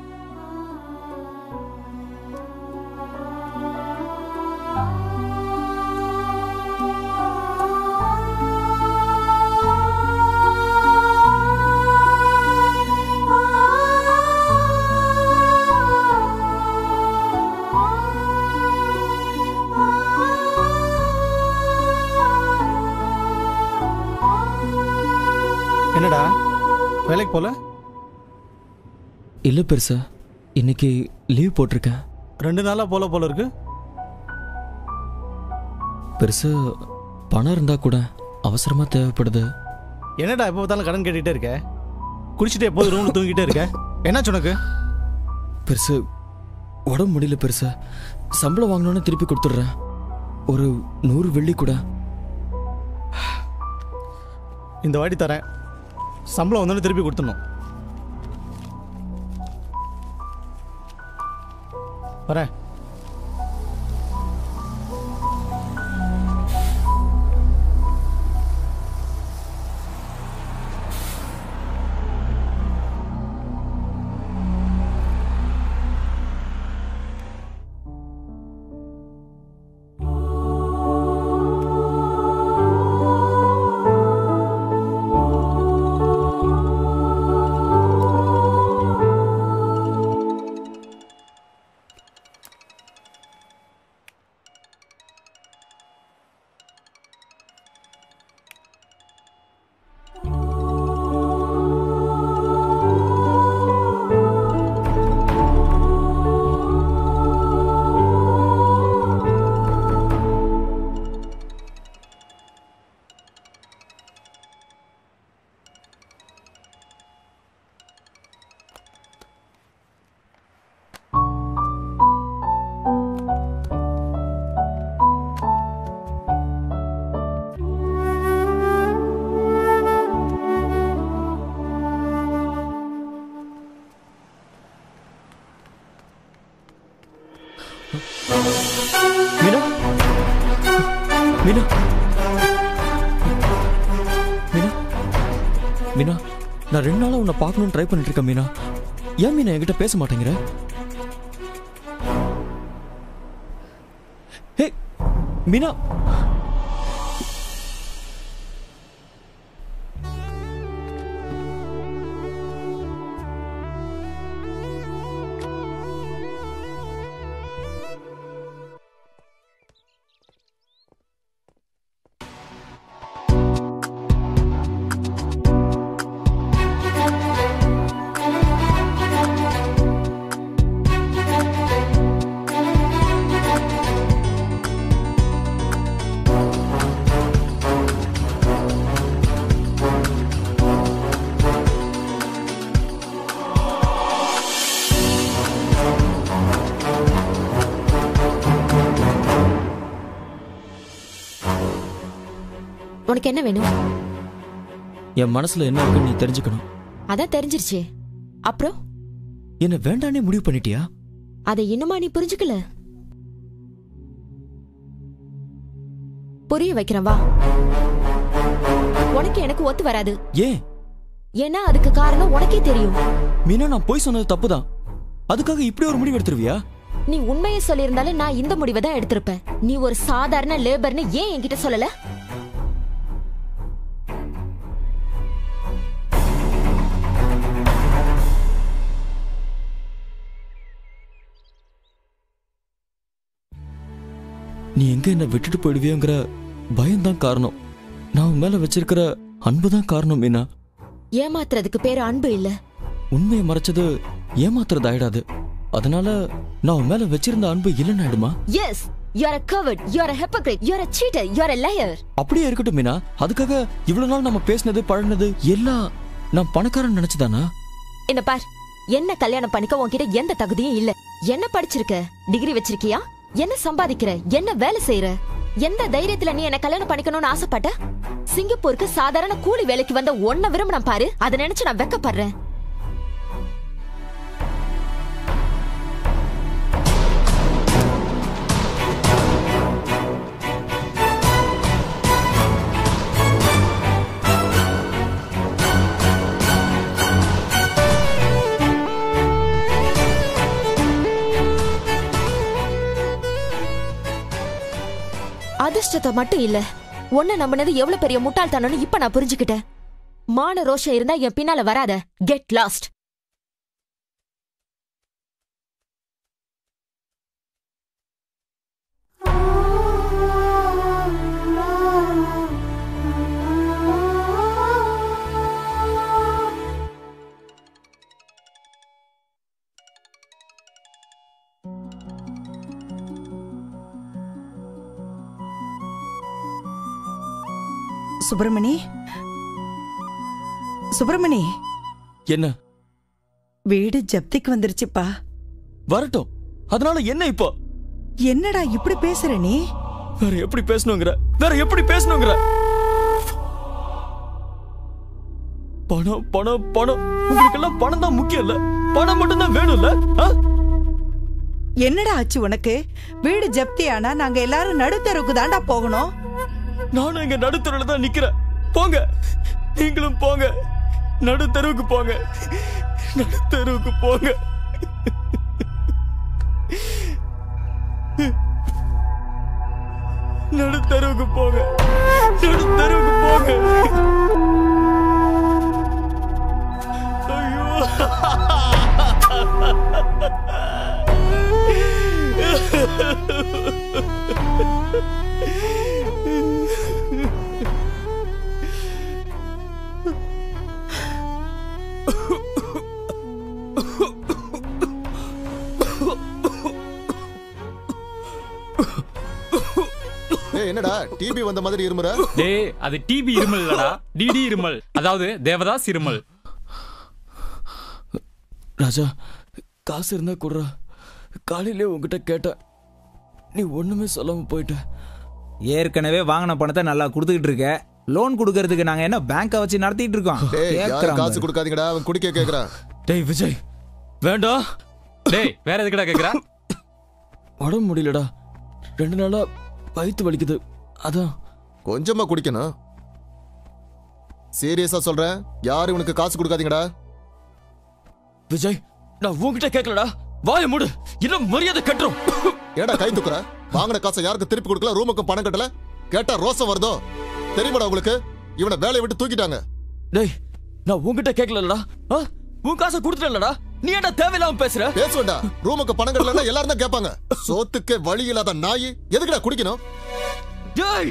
L: என்னடா வேலைக்கு போல
E: இல்ல பெருசா இன்னைக்கு லீவ் போட்டிருக்கேன்
L: ரெண்டு நாளா போல போல இருக்கு
E: பெருசா பணம் இருந்தா கூட அவசரமா தேவைப்படுது
L: என்னடா எப்போ பார்த்தாலும் கடன் கேட்டுட்டே இருக்க குடிச்சிட்டே போய் ரூம்ல தூங்கிட்டே இருக்க என்னாச்சு உனக்கு
E: பெருசு உடம்பு முடியல பெருசா சம்பளம் வாங்கணும்னு திருப்பி கொடுத்துட்றேன் ஒரு நூறு வெள்ளி கூட
L: இந்த வாட்டி தரேன் சம்பளம் வந்தோடனே திருப்பி கொடுத்துடணும் வரேன்
E: மீனா மீனா மீனா மீனா நான் ரெண்டு நாளா உன்னை பார்க்கணும்னு ட்ரை பண்ணிட்டு இருக்கேன் மீனா ஏன் மீனா என்கிட்ட பேச மாட்டேங்கிற ஹே மீனா
M: உனக்கு என்ன வேணும்
E: என் மனசுல என்ன இருக்குன்னு நீ தெரிஞ்சுக்கணும்
M: அதான் தெரிஞ்சிருச்சு அப்புறம்
E: என்ன வேண்டானே முடிவு பண்ணிட்டியா
M: அதை இன்னுமா நீ புரிஞ்சுக்கல புரிய வைக்கிறேன் வா உனக்கு எனக்கு ஒத்து வராது
E: ஏன்
M: ஏன்னா அதுக்கு காரணம் உனக்கே தெரியும்
E: மீனா நான் போய் சொன்னது தப்புதான் அதுக்காக இப்படி ஒரு முடிவு எடுத்துருவியா
M: நீ உண்மையை சொல்லியிருந்தாலும் நான் இந்த முடிவை தான் எடுத்திருப்பேன் நீ ஒரு சாதாரண லேபர்னு ஏன் என்கிட்ட சொல்லல
E: நீ எங்க என்ன விட்டுட்டு போயிடுவியோங்கிற பயம்தான் காரணம் நான் உன் மேல வச்சிருக்கிற அன்பு தான் காரணம் மீனா
M: ஏமாத்துறதுக்கு பேரு அன்பு இல்ல
E: உண்மையை மறைச்சது ஏமாத்துறது ஆயிடாது அதனால நான் உன் மேல வச்சிருந்த அன்பு இல்லைன்னு ஆயிடுமா
M: yes you are a coward you are a hypocrite you are a cheater you are a liar
E: அப்படியே இருக்கட்டும் மீனா அதுக்காக இவ்வளவு நாள் நம்ம பேசினது பழகினது எல்லாம் நான் பணக்காரன் நினைச்சுதானா
M: என்ன பார் என்ன கல்யாணம் பண்ணிக்க உன்கிட்ட எந்த தகுதியும் இல்ல என்ன படிச்சிருக்க டிகிரி வச்சிருக்கியா என்ன சம்பாதிக்கிற என்ன வேலை செய்யற எந்த தைரியத்துல நீ என்ன கல்யாணம் பண்ணிக்கணும்னு ஆசைப்பட்ட சிங்கப்பூருக்கு சாதாரண கூலி வேலைக்கு வந்த ஒன்ன விரும்பின பாரு அதை நினைச்சு நான் வெக்கப்படுறேன் அதிர்ஷ்டத்தை மட்டும் இல்ல உன்னை நம்பினது எவ்வளவு பெரிய முட்டாள்தனம்னு இப்ப நான் புரிஞ்சுக்கிட்டேன் மான ரோஷம் இருந்தா என் பின்னால வராத கெட் லாஸ்ட்
D: சுப்பிரமணி சுப்பிரமணி
E: என்ன
D: வீடு ஜப்திக்கு வந்துருச்சுப்பா
E: வரட்டும் அதனால என்ன இப்போ
D: என்னடா இப்படி பேசுற நீ
E: வேற எப்படி பேசணுங்கிற வேற எப்படி பேசணுங்கிற பணம் பணம் பணம் உங்களுக்கு எல்லாம் பணம் தான் முக்கியம் இல்ல பணம் மட்டும் தான் வேணும்ல ஆ?
D: என்னடா ஆச்சு உனக்கு வீடு ஜப்தி ஆனா நாங்க எல்லாரும் நடுத்தருக்கு தாண்டா போகணும்
E: நானும் இங்க நடுத்தருல தான் நிக்கிறேன் போங்க நீங்களும் போங்க நடுத்தருவுக்கு போங்க நடுத்தருவுக்கு போங்க நடுத்தருவுக்கு போங்க நடுத்தருவுக்கு போங்க
K: ஏய் என்னடா டிபி வந்த மாதிரி இருமுற
N: டேய் அது டிபி இருமல் இல்லடா டிடி இருமல் அதாவது தேவதாஸ் இருமல்
E: ராஜா காசு இருந்தா கொடுறா காலையிலே உங்ககிட்ட கேட்டேன் நீ ஒண்ணுமே சொல்லாம போயிட்ட
J: ஏற்கனவே வாங்கின பணத்தை நல்லா கொடுத்துக்கிட்டு இருக்க லோன் கொடுக்கறதுக்கு நாங்க என்ன பேங்கை வச்சு நடத்திட்டு இருக்கோம்
K: டேய் யாரும்
J: கேக்குறான்
K: காசு
J: பாரு.
K: கொடுக்காதீங்கடா அவன் குடிக்க கேக்குறான்
E: டேய் விஜய் வேண்டாம்
N: டேய் வேற எதுக்குடா கேக்குற
E: உடம்பு முடியலடா ரெண்டு நாளா வயித்து வலிக்குது அதான்
K: கொஞ்சமா குடிக்கணும் சீரியஸா சொல்றேன் யாரும் உனக்கு காசு கொடுக்காதீங்கடா
E: விஜய் நான் உன்கிட்ட கேட்கலடா வாய மூடு இன்னும் மரியாதை கட்டுறோம்
K: ஏடா கை தூக்குற வாங்கின காசை யாருக்கு திருப்பி கொடுக்கல ரூமுக்கும் பணம் கட்டல கேட்டா ரோசம் வருதோ தெரியுமாடா உங்களுக்கு இவனை வேலையை விட்டு தூக்கிட்டாங்க
E: டேய் நான் உன்கிட்ட கேட்கலடா ஆ? உன் காசை கொடுத்துட்டலடா நீ ஏன்டா தேவையில்லாம பேசுற
K: பேசுவேண்டா ரூமுக்கு பணம் கட்டலன்னா எல்லாரும் தான் கேட்பாங்க சோத்துக்கு வழி இல்லாத நாய் எதுக்குடா குடிக்கணும்
E: டேய்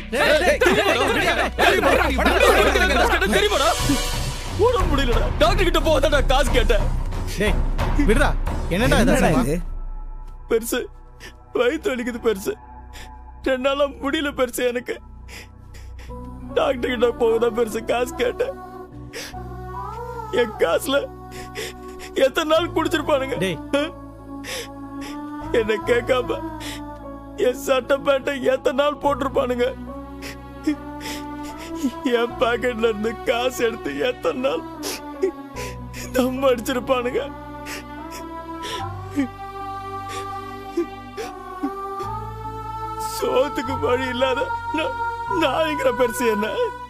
E: தெரியுமாடா உடம்பு முடியலடா டாக்டர் கிட்ட போதாடா காசு கேட்டேன்
L: டேய் விடுடா என்னடா இது
J: என்னடா
L: அசிங்கமா?
J: இது?
E: பெருசு வயிற்று வலிக்குது பெருசு ரெண்டு நாளா முடியல பெருசு எனக்கு டாக்டர் கிட்ட போகதான் பெருசு காசு கேட்டேன் என் காசுல எத்தனை நாள் குடிச்சிருப்பானுங்க என்ன கேட்காம என் சட்டை பேட்டை எத்தனை நாள் போட்டிருப்பானுங்க என் பாக்கெட்ல இருந்து காசு எடுத்து எத்தனை நாள் தம் அடிச்சிருப்பானுங்க சோத்துக்கு வழி இல்லாத நான் நாய்ங்கிற பெருசு என்ன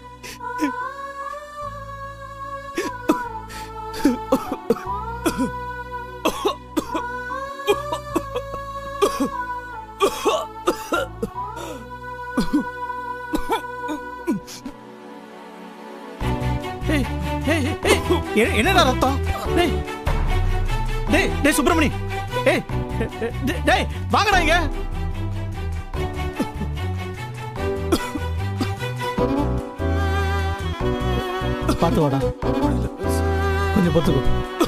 I: ஏய், ஏய், ஏய், ஏய், எ- என்னடா ரத்தம் டேய் டேய் டேய் சுப்பிரமணி ஏய் டேய், டேய் வாங்கடா இங்க பார்த்து வாடா கொஞ்சம் பொறுத்துக்கோ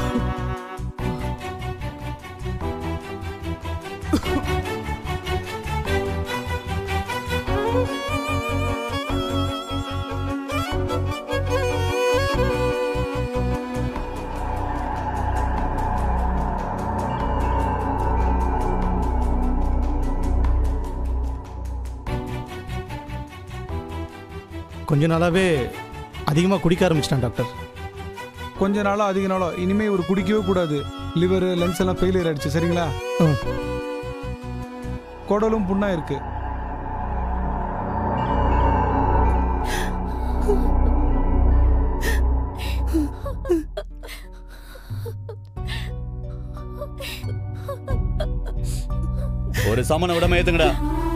I: கொஞ்ச நாளாவே அதிகமாக குடிக்க ஆரம்பிச்சிட்டான் டாக்டர்
R: கொஞ்ச நாளோ அதிக நாளோ இனிமே இவர் குடிக்கவே கூடாது லிவர் லென்ஸ் எல்லாம் ஃபெயிலியர் ஆயிடுச்சு சரிங்களா குடலும் புண்ணா இருக்கு
P: ஒரு சாமான விடாம ஏத்துங்கடா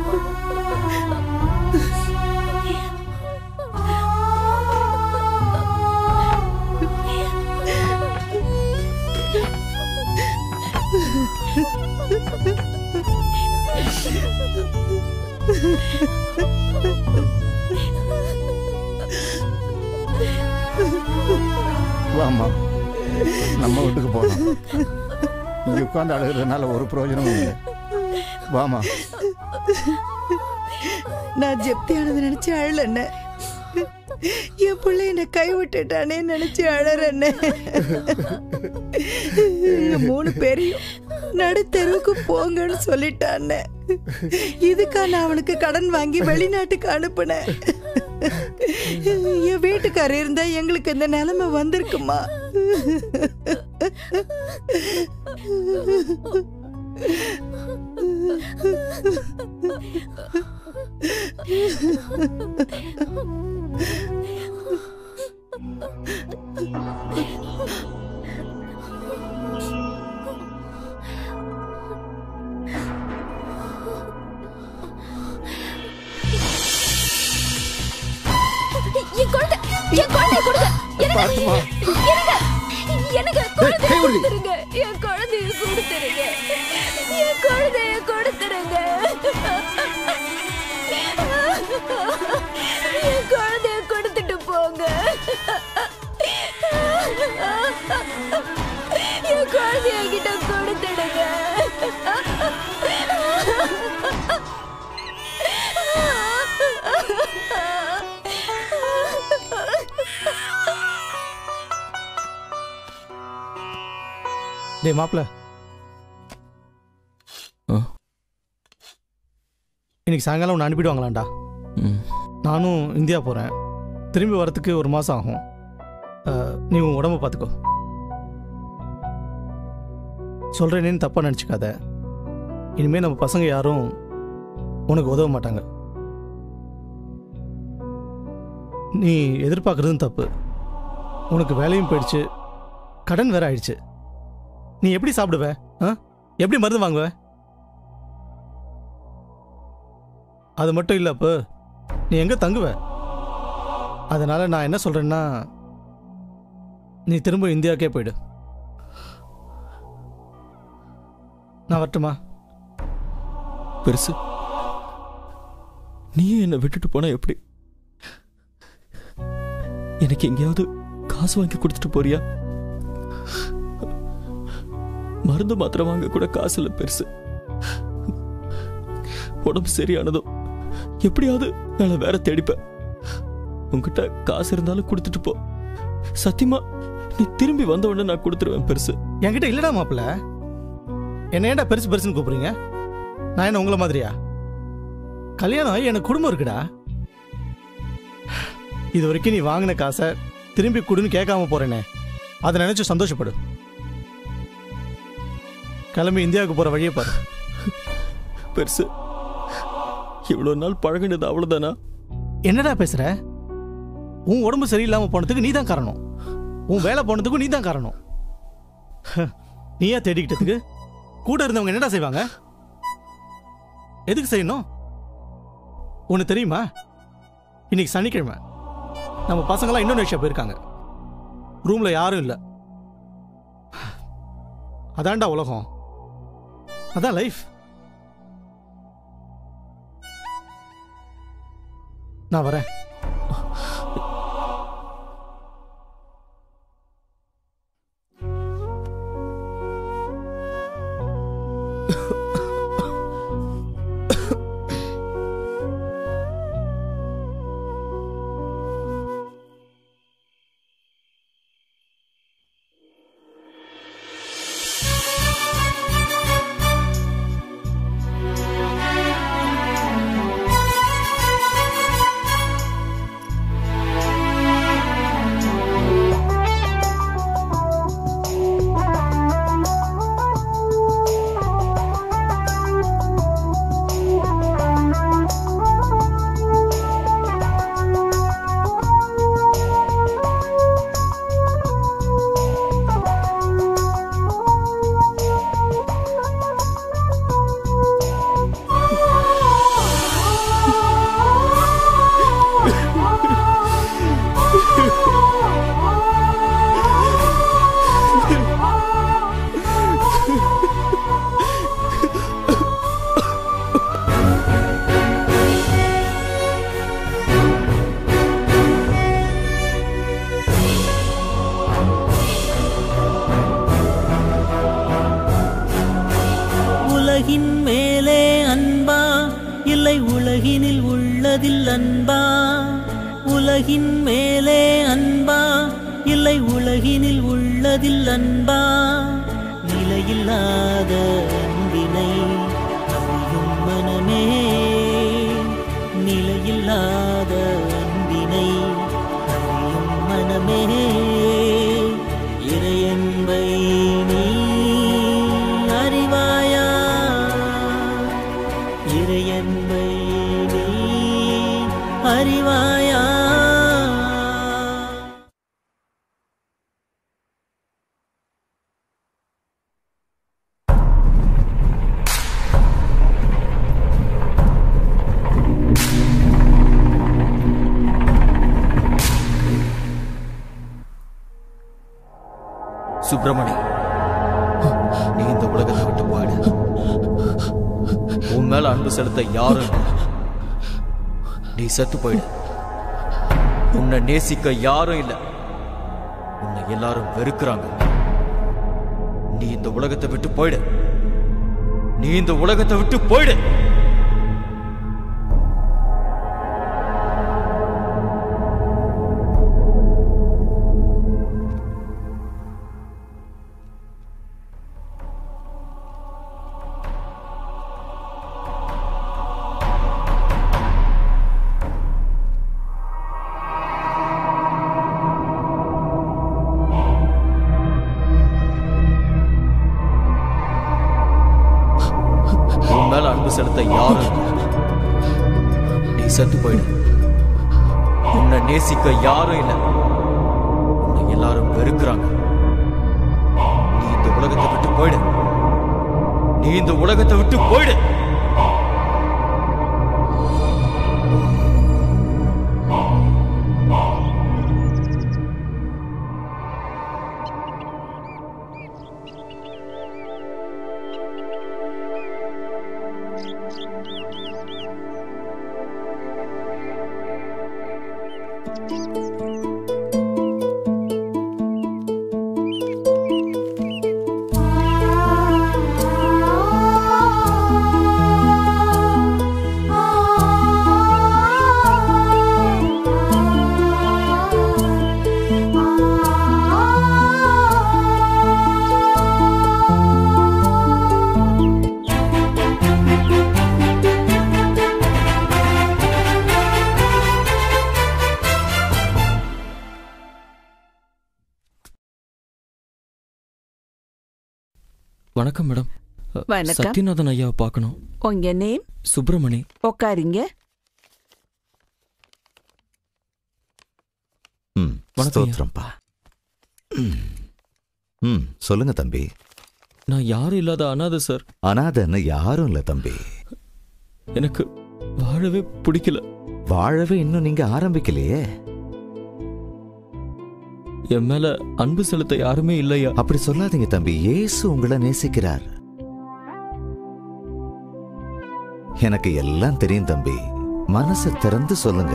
G: வாம்மா நம்ம வீட்டுக்கு போகலாம் இங்கே உட்காந்து அழுகிறதுனால ஒரு பிரயோஜனமும் இல்லை வாமா
D: நான் ஜப்தியானது நினைச்சு அழலண்ணே என் பிள்ளை என்னை கை விட்டுட்டானே நினைச்சு அழறண்ணே எங்க மூணு பேரையும் நடுத்தெருவுக்கு போங்கன்னு சொல்லிட்டானே இதுக்கா நான் அவனுக்கு கடன் வாங்கி வெளிநாட்டுக்கு அனுப்புனேன் என் வீட்டுக்காரர் இருந்தா எங்களுக்கு இந்த நிலைமை வந்திருக்குமா
C: என் குழந்தை என் குழந்தைய கொடுங்க எனக்கு
B: பார்த்துமா.
C: எனக்கு எனக்கு குழந்தைய
B: கை விடுடி.
C: கொடுத்துருங்க என் குழந்தைய கொடுத்துருங்க என் குழந்தைய கொடுத்துருங்க என் குழந்தைய கொடுத்துட்டு போங்க என் குழந்தைய கிட்ட கொடுத்துடுங்க
I: டேய் மாப்பிள இன்னைக்கு சாயங்காலம் உன்னை அனுப்பிடுவாங்களாண்டா நானும் இந்தியா போகிறேன் திரும்பி வரத்துக்கு ஒரு மாதம் ஆகும் அஹ், நீ உன் உடம்ப பார்த்துக்கோ சொல்கிறேனேன்னு தப்பாக நினச்சிக்காத இனிமேல் நம்ம பசங்க யாரும் உனக்கு உதவ மாட்டாங்க நீ எதிர்பார்க்குறதும் தப்பு உனக்கு வேலையும் போயிடுச்சு கடன் வேற ஆயிடுச்சு நீ எப்படி சாப்பிடுவ ஆ? எப்படி மருந்து வாங்குவ அது மட்டும் இல்ல அப்போ நீ எங்க தங்குவ அதனால நான் என்ன சொல்றேன்னா நீ திரும்ப இந்தியாவுக்கே போயிடு நான் வரட்டுமா
E: பெருசு நீயும் என்னை விட்டுட்டு போனா எப்படி எனக்கு எங்கேயாவது காசு வாங்கி கொடுத்துட்டு போறியா மருந்து மாத்திரை வாங்க கூட காசு இல்லை பெருசு உடம்பு சரியானதும் எப்படியாவது நான் வேற தேடிப்பேன் உன்கிட்ட காசு இருந்தாலும் கொடுத்துட்டு போ சத்தியமா நீ திரும்பி வந்த உடனே நான் கொடுத்துருவேன் பெருசு
I: என்கிட்ட இல்லடா மாப்பிள்ள என்ன ஏன்டா பெருசு பெருசுன்னு கூப்பிடுறீங்க நான் என்ன உங்களை மாதிரியா கல்யாணம் ஆகி எனக்கு குடும்பம் இருக்குடா
L: இது வரைக்கும் நீ வாங்கின காசை திரும்பி கொடுன்னு கேட்காம போறேனே அதை நினைச்சு சந்தோஷப்படு கிளம்பி இந்தியாவுக்கு போற வழியை பாரு
E: பெருசு இவ்வளோ நாள் பழகினது அவ்வளோதானா
L: என்னடா பேசுற உன் உடம்பு சரியில்லாம போனதுக்கு நீ தான் காரணம் உன் வேலை போனதுக்கும் நீ தான் காரணம் நீயா தேடிக்கிட்டதுக்கு கூட இருந்தவங்க என்னடா செய்வாங்க எதுக்கு செய்யணும் ஒன்று தெரியுமா இன்னைக்கு சனிக்கிழமை நம்ம பசங்களாம் இந்தோனேஷியா போயிருக்காங்க ரூம்ல யாரும் இல்லை அதான்டா உலகம் அதான் லைஃப் நான் வரேன்
S: உலகின் மேலே அன்பா இல்லை உலகினில் உள்ளதில் அன்பா உலகின் மேலே அன்பா இல்லை உலகினில் உள்ளதில் அன்பா நிலையில்லாத அன்பினை அறியும் மனமே நிலையில்லாத அன்பினை அறியும் மனமே இறையன்பை நீ அறிவாயா இறையன்பை நீ அறிவாயா
E: சுப்பிரமணி நீ இந்த உலகத்தை விட்டு போயிடு உன் மேல அன்பு செலுத்த யாரும் இல்லை. நீ செத்து போயிடு உன்னை நேசிக்க யாரும் இல்லை உன்னை எல்லாரும் வெறுக்கிறாங்க நீ இந்த உலகத்தை விட்டு போயிடு நீ இந்த உலகத்தை விட்டு போயிடு உன் மேல அன்பு செலுத்த யாரும் இல்லை. நீ செத்து போயிடு உன்னை நேசிக்க யாரும் இல்லை உன்னை எல்லாரும் வெறுக்கிறாங்க நீ இந்த உலகத்தை விட்டு போயிடு நீ இந்த உலகத்தை விட்டு போயிடு
T: ஆ
E: வணக்கம் மேடம் அ,
O: வணக்கம்.
E: சத்யநாதன் ஐயாவை பார்க்கணும்
O: உங்க நேம்
E: சுப்பிரமணி
O: உட்காருங்க
T: ம் ஸ்தோத்திரம்ப்பா ம். ம் சொல்லுங்க தம்பி
E: நான் யாரும் இல்லாத அனாதை சார்
T: அனாதைன்னு யாரும் இல்ல தம்பி
E: எனக்கு வாழவே பிடிக்கல
T: வாழவே இன்னும் நீங்க ஆரம்பிக்கலையே
E: என் மேல அன்பு செலுத்த யாருமே இல்லையா
T: அப்படி சொல்லாதீங்க தம்பி இயேசு உங்களை நேசிக்கிறார் எனக்கு எல்லாம் தெரியும் தம்பி மனசை திறந்து சொல்லுங்க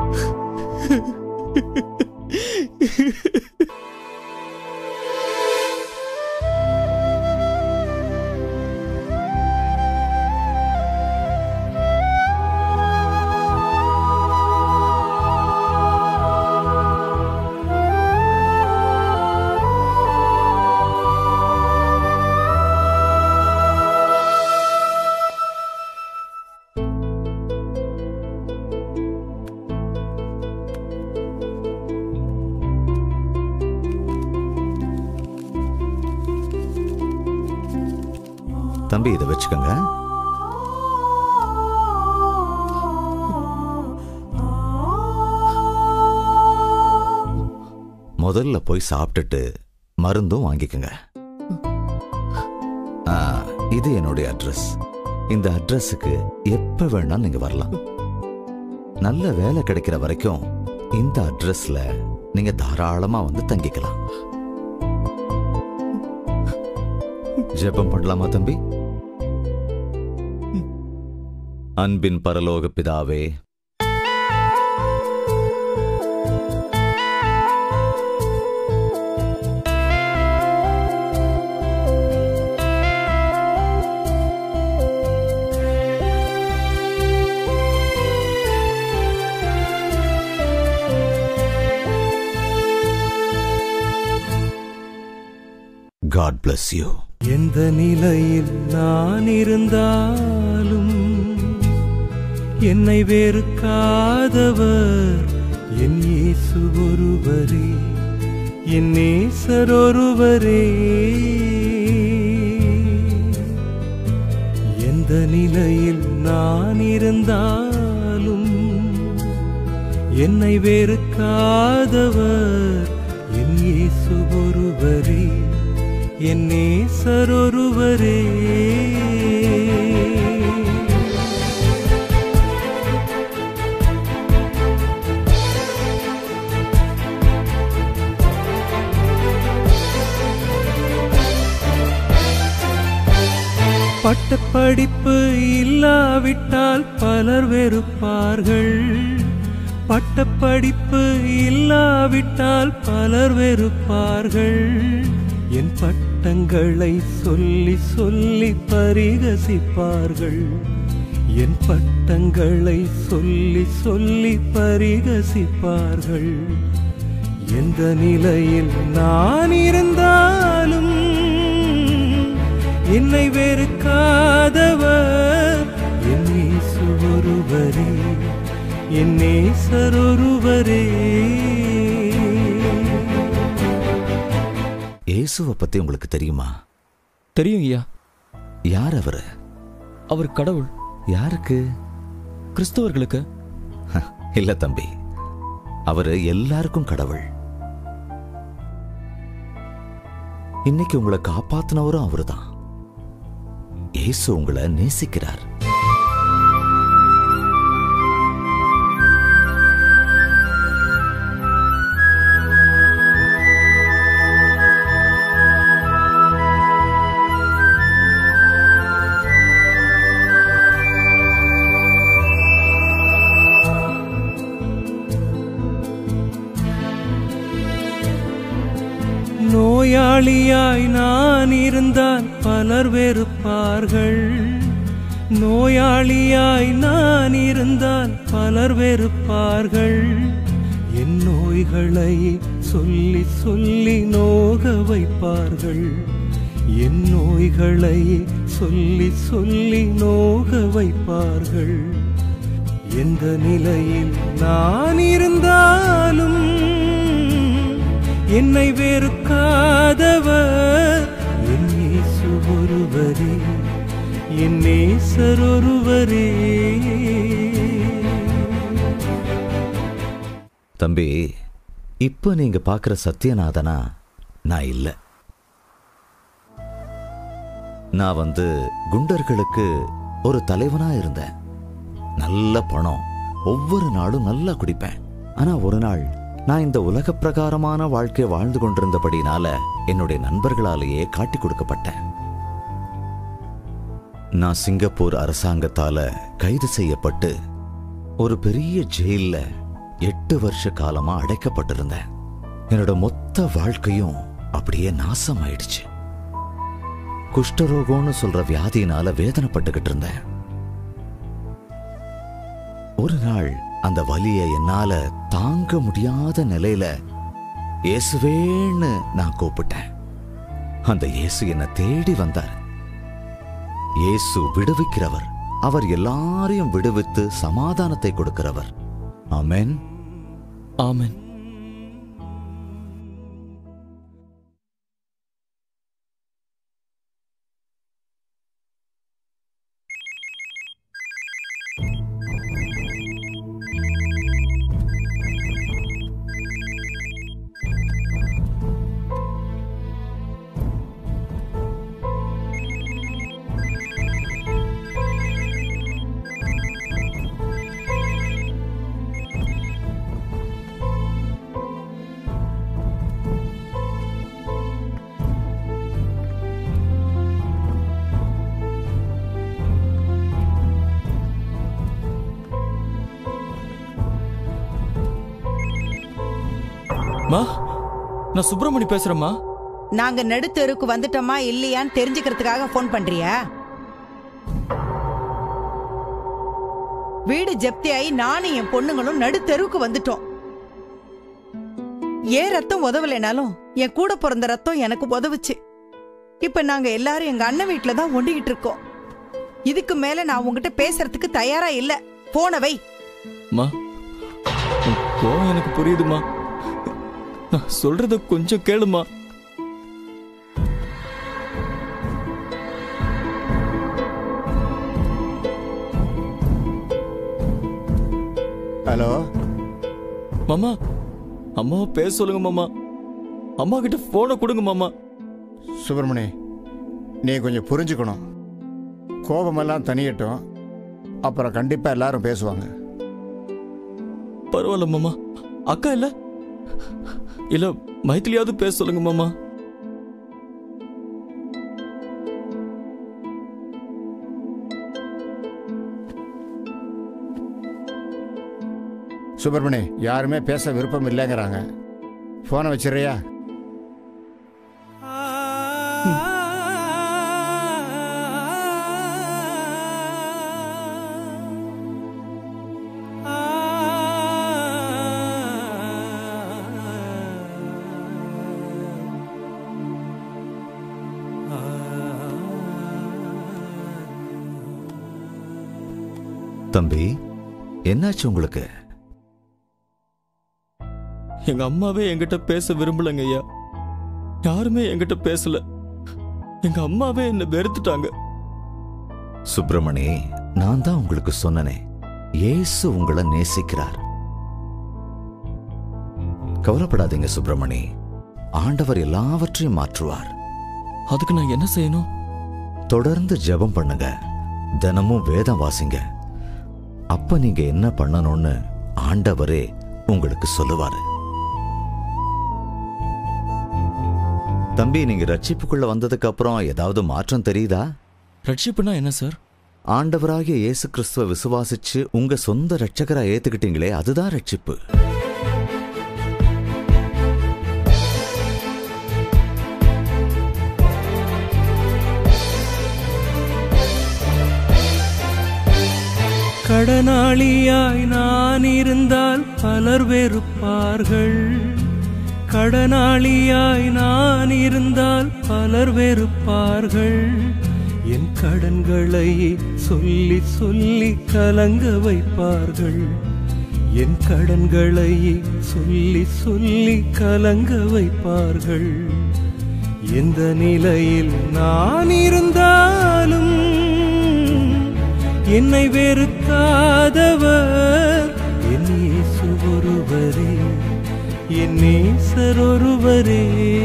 T: தம்பி இதை வச்சுக்கோங்க முதல்ல போய் சாப்பிட்டுட்டு மருந்தும் வாங்கிக்கோங்க ஆ, இது என்னுடைய அட்ரஸ் இந்த அட்ரஸுக்கு எப்ப வேணாலும் நீங்க வரலாம் நல்ல வேலை கிடைக்கிற வரைக்கும் இந்த அட்ரஸ்ல நீங்க தாராளமா வந்து தங்கிக்கலாம் ஜெபம் பண்ணலாமா தம்பி அன்பின் பரலோக பிதாவே காட் bless யூ
S: எந்த நிலையில் நான் இருந்தாலும் என்னை வெறுக்காதவர் என் இயேசு ஒருவரே என் நேசர் ஒருவரே எந்த நிலையில் நான் இருந்தாலும் என்னை வெறுக்காதவர் என் இயேசு ஒருவரே என் நேசர் ஒருவரே பட்டப்படிப்பு இல்லாவிட்டால் பலர் வெறுப்பார்கள் பட்டப்படிப்பு இல்லாவிட்டால் பலர் வெறுப்பார்கள் என் பட்டங்களை சொல்லி சொல்லி பரிகசிப்பார்கள் என் பட்டங்களை சொல்லி சொல்லி பரிகசிப்பார்கள் எந்த நிலையில் நான் இருந்தாலும் என்னை வெறுக்காதவர் என் இயேசு ஒருவரே என் நேசர் ஒருவரே
T: இயேசுவை பத்தி உங்களுக்கு தெரியுமா
E: தெரியும் ஐயா
T: யார் அவரு
E: அவர் கடவுள்
T: யாருக்கு
E: கிறிஸ்தவர்களுக்கு
T: இல்ல தம்பி அவரு எல்லாருக்கும் கடவுள் இன்னைக்கு உங்களை காப்பாத்தினவரும் அவருதான் இயேசு உங்களை நேசிக்கிறார்
S: நோயாளியாய் நான் இருந்தால் பலர் வெறுப்பார்கள் நோயாளியாய் நான் இருந்தால் பலர் வெறுப்பார்கள் என் நோய்களை சொல்லி சொல்லி நோக வைப்பார்கள் என் நோய்களை சொல்லி சொல்லி நோக வைப்பார்கள் எந்த நிலையில் நான் இருந்தாலும் என்னை வெறுக்காதவர் என் இயேசு ஒரு என் நேசர் ஒருவரே
T: தம்பி இப்போ நீங்க பார்க்குற சத்யநாதனா நான் இல்லை நான் வந்து குண்டர்களுக்கு ஒரு தலைவனா இருந்தேன் நல்ல பணம் ஒவ்வொரு நாளும் நல்லா குடிப்பேன் ஆனா ஒரு நாள் நான் இந்த உலக பிரகாரமான வாழ்க்கை வாழ்ந்து கொண்டிருந்தபடினால என்னுடைய நண்பர்களாலேயே காட்டி கொடுக்கப்பட்டேன் நான் சிங்கப்பூர் அரசாங்கத்தால கைது செய்யப்பட்டு ஒரு பெரிய ஜெயில்ல எட்டு வருஷ காலமா அடைக்கப்பட்டிருந்தேன் என்னோட மொத்த வாழ்க்கையும் அப்படியே நாசமாயிடுச்சு குஷ்டரோகம்னு சொல்ற வியாதியினால வேதனைப்பட்டுக்கிட்டு இருந்தேன் ஒரு நாள் அந்த வலியை என்னால தாங்க முடியாத நிலையில இயேசுவேன்னு நான் கூப்பிட்டேன் அந்த இயேசு என்னை தேடி வந்தார் இயேசு விடுவிக்கிறவர் அவர் எல்லாரையும் விடுவித்து சமாதானத்தை கொடுக்கிறவர் ஆமென்
E: ஆமென் மா நான் சுப்பிரமணி பேசுறேம்மா
D: நாங்க நடுத்தெருக்கு வந்துட்டோமா இல்லையான்னு தெரிஞ்சுக்கிறதுக்காக ஃபோன் பண்றியா வீடு ஜப்தியாகி நானும் என் பொண்ணுங்களும் நடுத்தெருவுக்கு வந்துட்டோம் ஏன் ரத்தம் உதவலைனாலும் என் கூட பிறந்த ரத்தம் எனக்கு உதவுச்சு இப்ப நாங்க எல்லாரும் எங்க அண்ணன் வீட்டுல தான் ஒண்டிக்கிட்டு இருக்கோம் இதுக்கு மேல நான் உங்ககிட்ட பேசுறதுக்கு தயாரா இல்ல போன வை
E: மா உன் கோவம் எனக்கு புரியுதுமா நான் சொல்றத கொஞ்சம் கேளுமா
G: ஹலோ
E: மாமா அம்மாவை பேச சொல்லுங்க மாமா அம்மா கிட்ட போனை கொடுங்க மாமா
G: சுப்பிரமணி நீ கொஞ்சம் புரிஞ்சுக்கணும் கோபமெல்லாம் தனியட்டும் அப்புறம் கண்டிப்பாக எல்லாரும் பேசுவாங்க
E: பரவாயில்ல மாமா அக்கா இல்ல இல்ல மைத்திலியாவது பேச சொல்லுங்க மாமா
G: சுப்பிரமணி யாருமே பேச விருப்பம் இல்லைங்கிறாங்க ஃபோனை வச்சிடுறியா
T: தம்பி என்னாச்சு உங்களுக்கு
E: எங்க அம்மாவே என்கிட்ட பேச விரும்பலங்க ஐயா யாருமே என்கிட்ட பேசல எங்க அம்மாவே என்ன வெறுத்துட்டாங்க
T: சுப்பிரமணி நான் தான் உங்களுக்கு சொன்னனே இயேசு உங்களை நேசிக்கிறார் கவலைப்படாதீங்க சுப்பிரமணி ஆண்டவர் எல்லாவற்றையும் மாற்றுவார்
E: அதுக்கு நான் என்ன செய்யணும்
T: தொடர்ந்து ஜெபம் பண்ணுங்க தினமும் வேதம் வாசிங்க அப்ப நீங்க என்ன பண்ணணும்னு ஆண்டவரே உங்களுக்கு சொல்லுவாரு தம்பி நீங்க ரட்சிப்புக்குள்ள வந்ததுக்கு அப்புறம் ஏதாவது மாற்றம் தெரியுதா
E: ரட்சிப்புனா என்ன சார்
T: ஆண்டவராகிய இயேசு கிறிஸ்துவ விசுவாசிச்சு உங்க சொந்த ரட்சகரா ஏத்துக்கிட்டீங்களே அதுதான் ரட்சிப்பு
S: கடனாளியாய் நான் இருந்தால் பலர் வெறுப்பார்கள் கடனாளியாய் நான் இருந்தால் பலர் வெறுப்பார்கள் என் கடன்களை சொல்லி சொல்லி கலங்க வைப்பார்கள் என் கடன்களை சொல்லி சொல்லி கலங்க வைப்பார்கள் எந்த நிலையில் நான் இருந்தாலும் என்னை வெறுக்காதவர் என் இயேசு ஒருவரே என் நேசர் ஒருவரே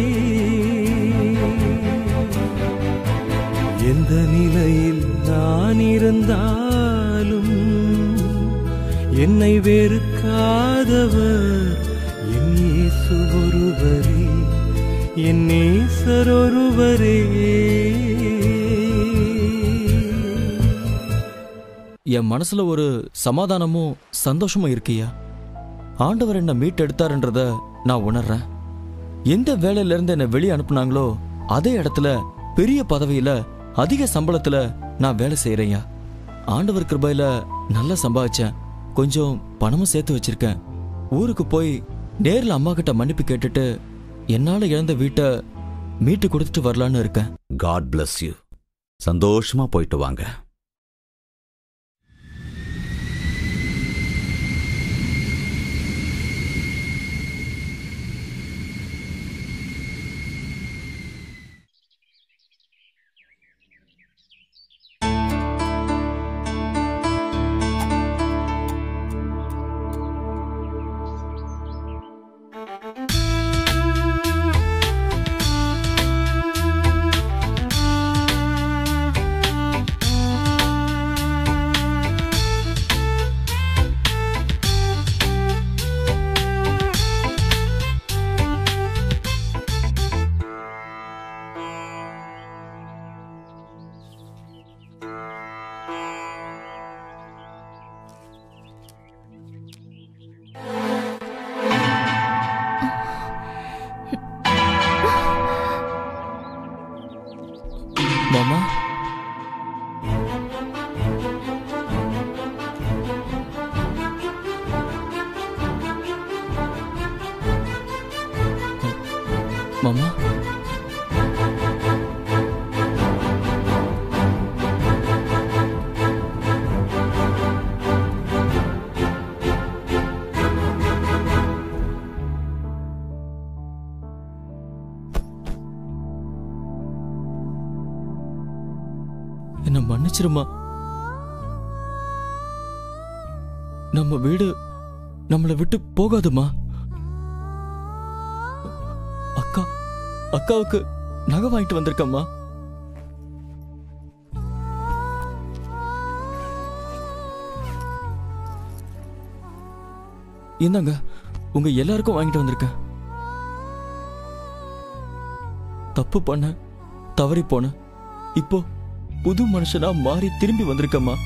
S: எந்த நிலையில் நான் இருந்தாலும் என்னை வெறுக்காதவர் என் இயேசு ஒருவரே என் நேசர் ஒருவரே
E: என் மனசுல ஒரு சமாதானமும் சந்தோஷமும் இருக்கியா ஆண்டவர் என்ன மீட்டெடுத்தாருன்றத நான் உணர்றேன் எந்த வேலையில இருந்து என்னை வெளியே அனுப்புனாங்களோ அதே இடத்துல பெரிய பதவியில அதிக சம்பளத்துல நான் வேலை செய்யறேன்யா ஆண்டவர் கிருபையில நல்லா சம்பாதிச்சேன் கொஞ்சம் பணமும் சேர்த்து வச்சிருக்கேன் ஊருக்கு போய் நேர்ல அம்மா கிட்ட மன்னிப்பு கேட்டுட்டு என்னால இழந்த வீட்டை மீட்டு கொடுத்துட்டு வரலான்னு இருக்கேன்
T: காட் bless யூ சந்தோஷமா போயிட்டு வாங்க
E: மாமா மாமா என்ன மன்னிச்சிருமா நம்ம வீடு நம்மளை விட்டு போகாதுமா அக்கா அக்காவுக்கு நகை வாங்கிட்டு வந்திருக்கம்மா இந்தாங்க உங்க எல்லாருக்கும் வாங்கிட்டு வந்திருக்கேன் தப்பு பண்ண தவறி போன இப்போ புது மனுஷனா மாறி திரும்பி வந்திருக்கம்மா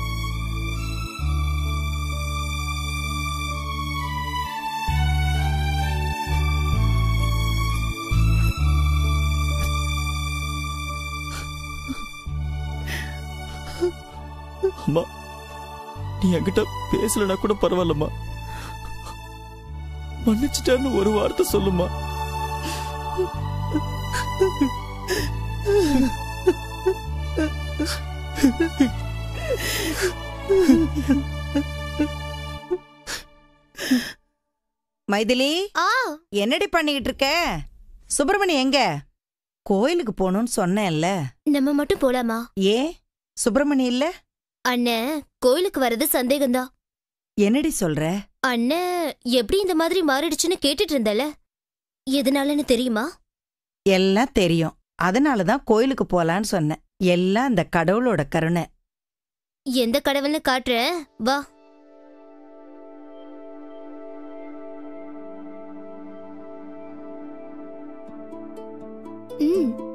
E: அம்மா நீ என்கிட்ட பேசலனா கூட பரவாயில்லம்மா மன்னிச்சிட்டான்னு ஒரு வார்த்தை சொல்லுமா
D: மைதிலி என்னடி பண்ணிக்கிட்டு இருக்க சுப்பிரமணி எங்க கோயிலுக்கு போகணும்னு சொன்னேன்ல
F: நம்ம மட்டும் போலாமா
D: ஏன் சுப்பிரமணி இல்ல
F: அண்ணன் கோயிலுக்கு வர்றது சந்தேகம்தான்
D: என்னடி சொல்ற
F: அண்ணன் எப்படி இந்த மாதிரி மாறிடுச்சுன்னு கேட்டுட்டு இருந்தல எதனாலன்னு தெரியுமா
D: எல்லாம் தெரியும் அதனால தான் கோயிலுக்கு போலான்னு சொன்னேன் எல்லாம் அந்த கடவுளோட கருணை
F: எந்த கடவுள்னு காட்டுறேன் வா ம்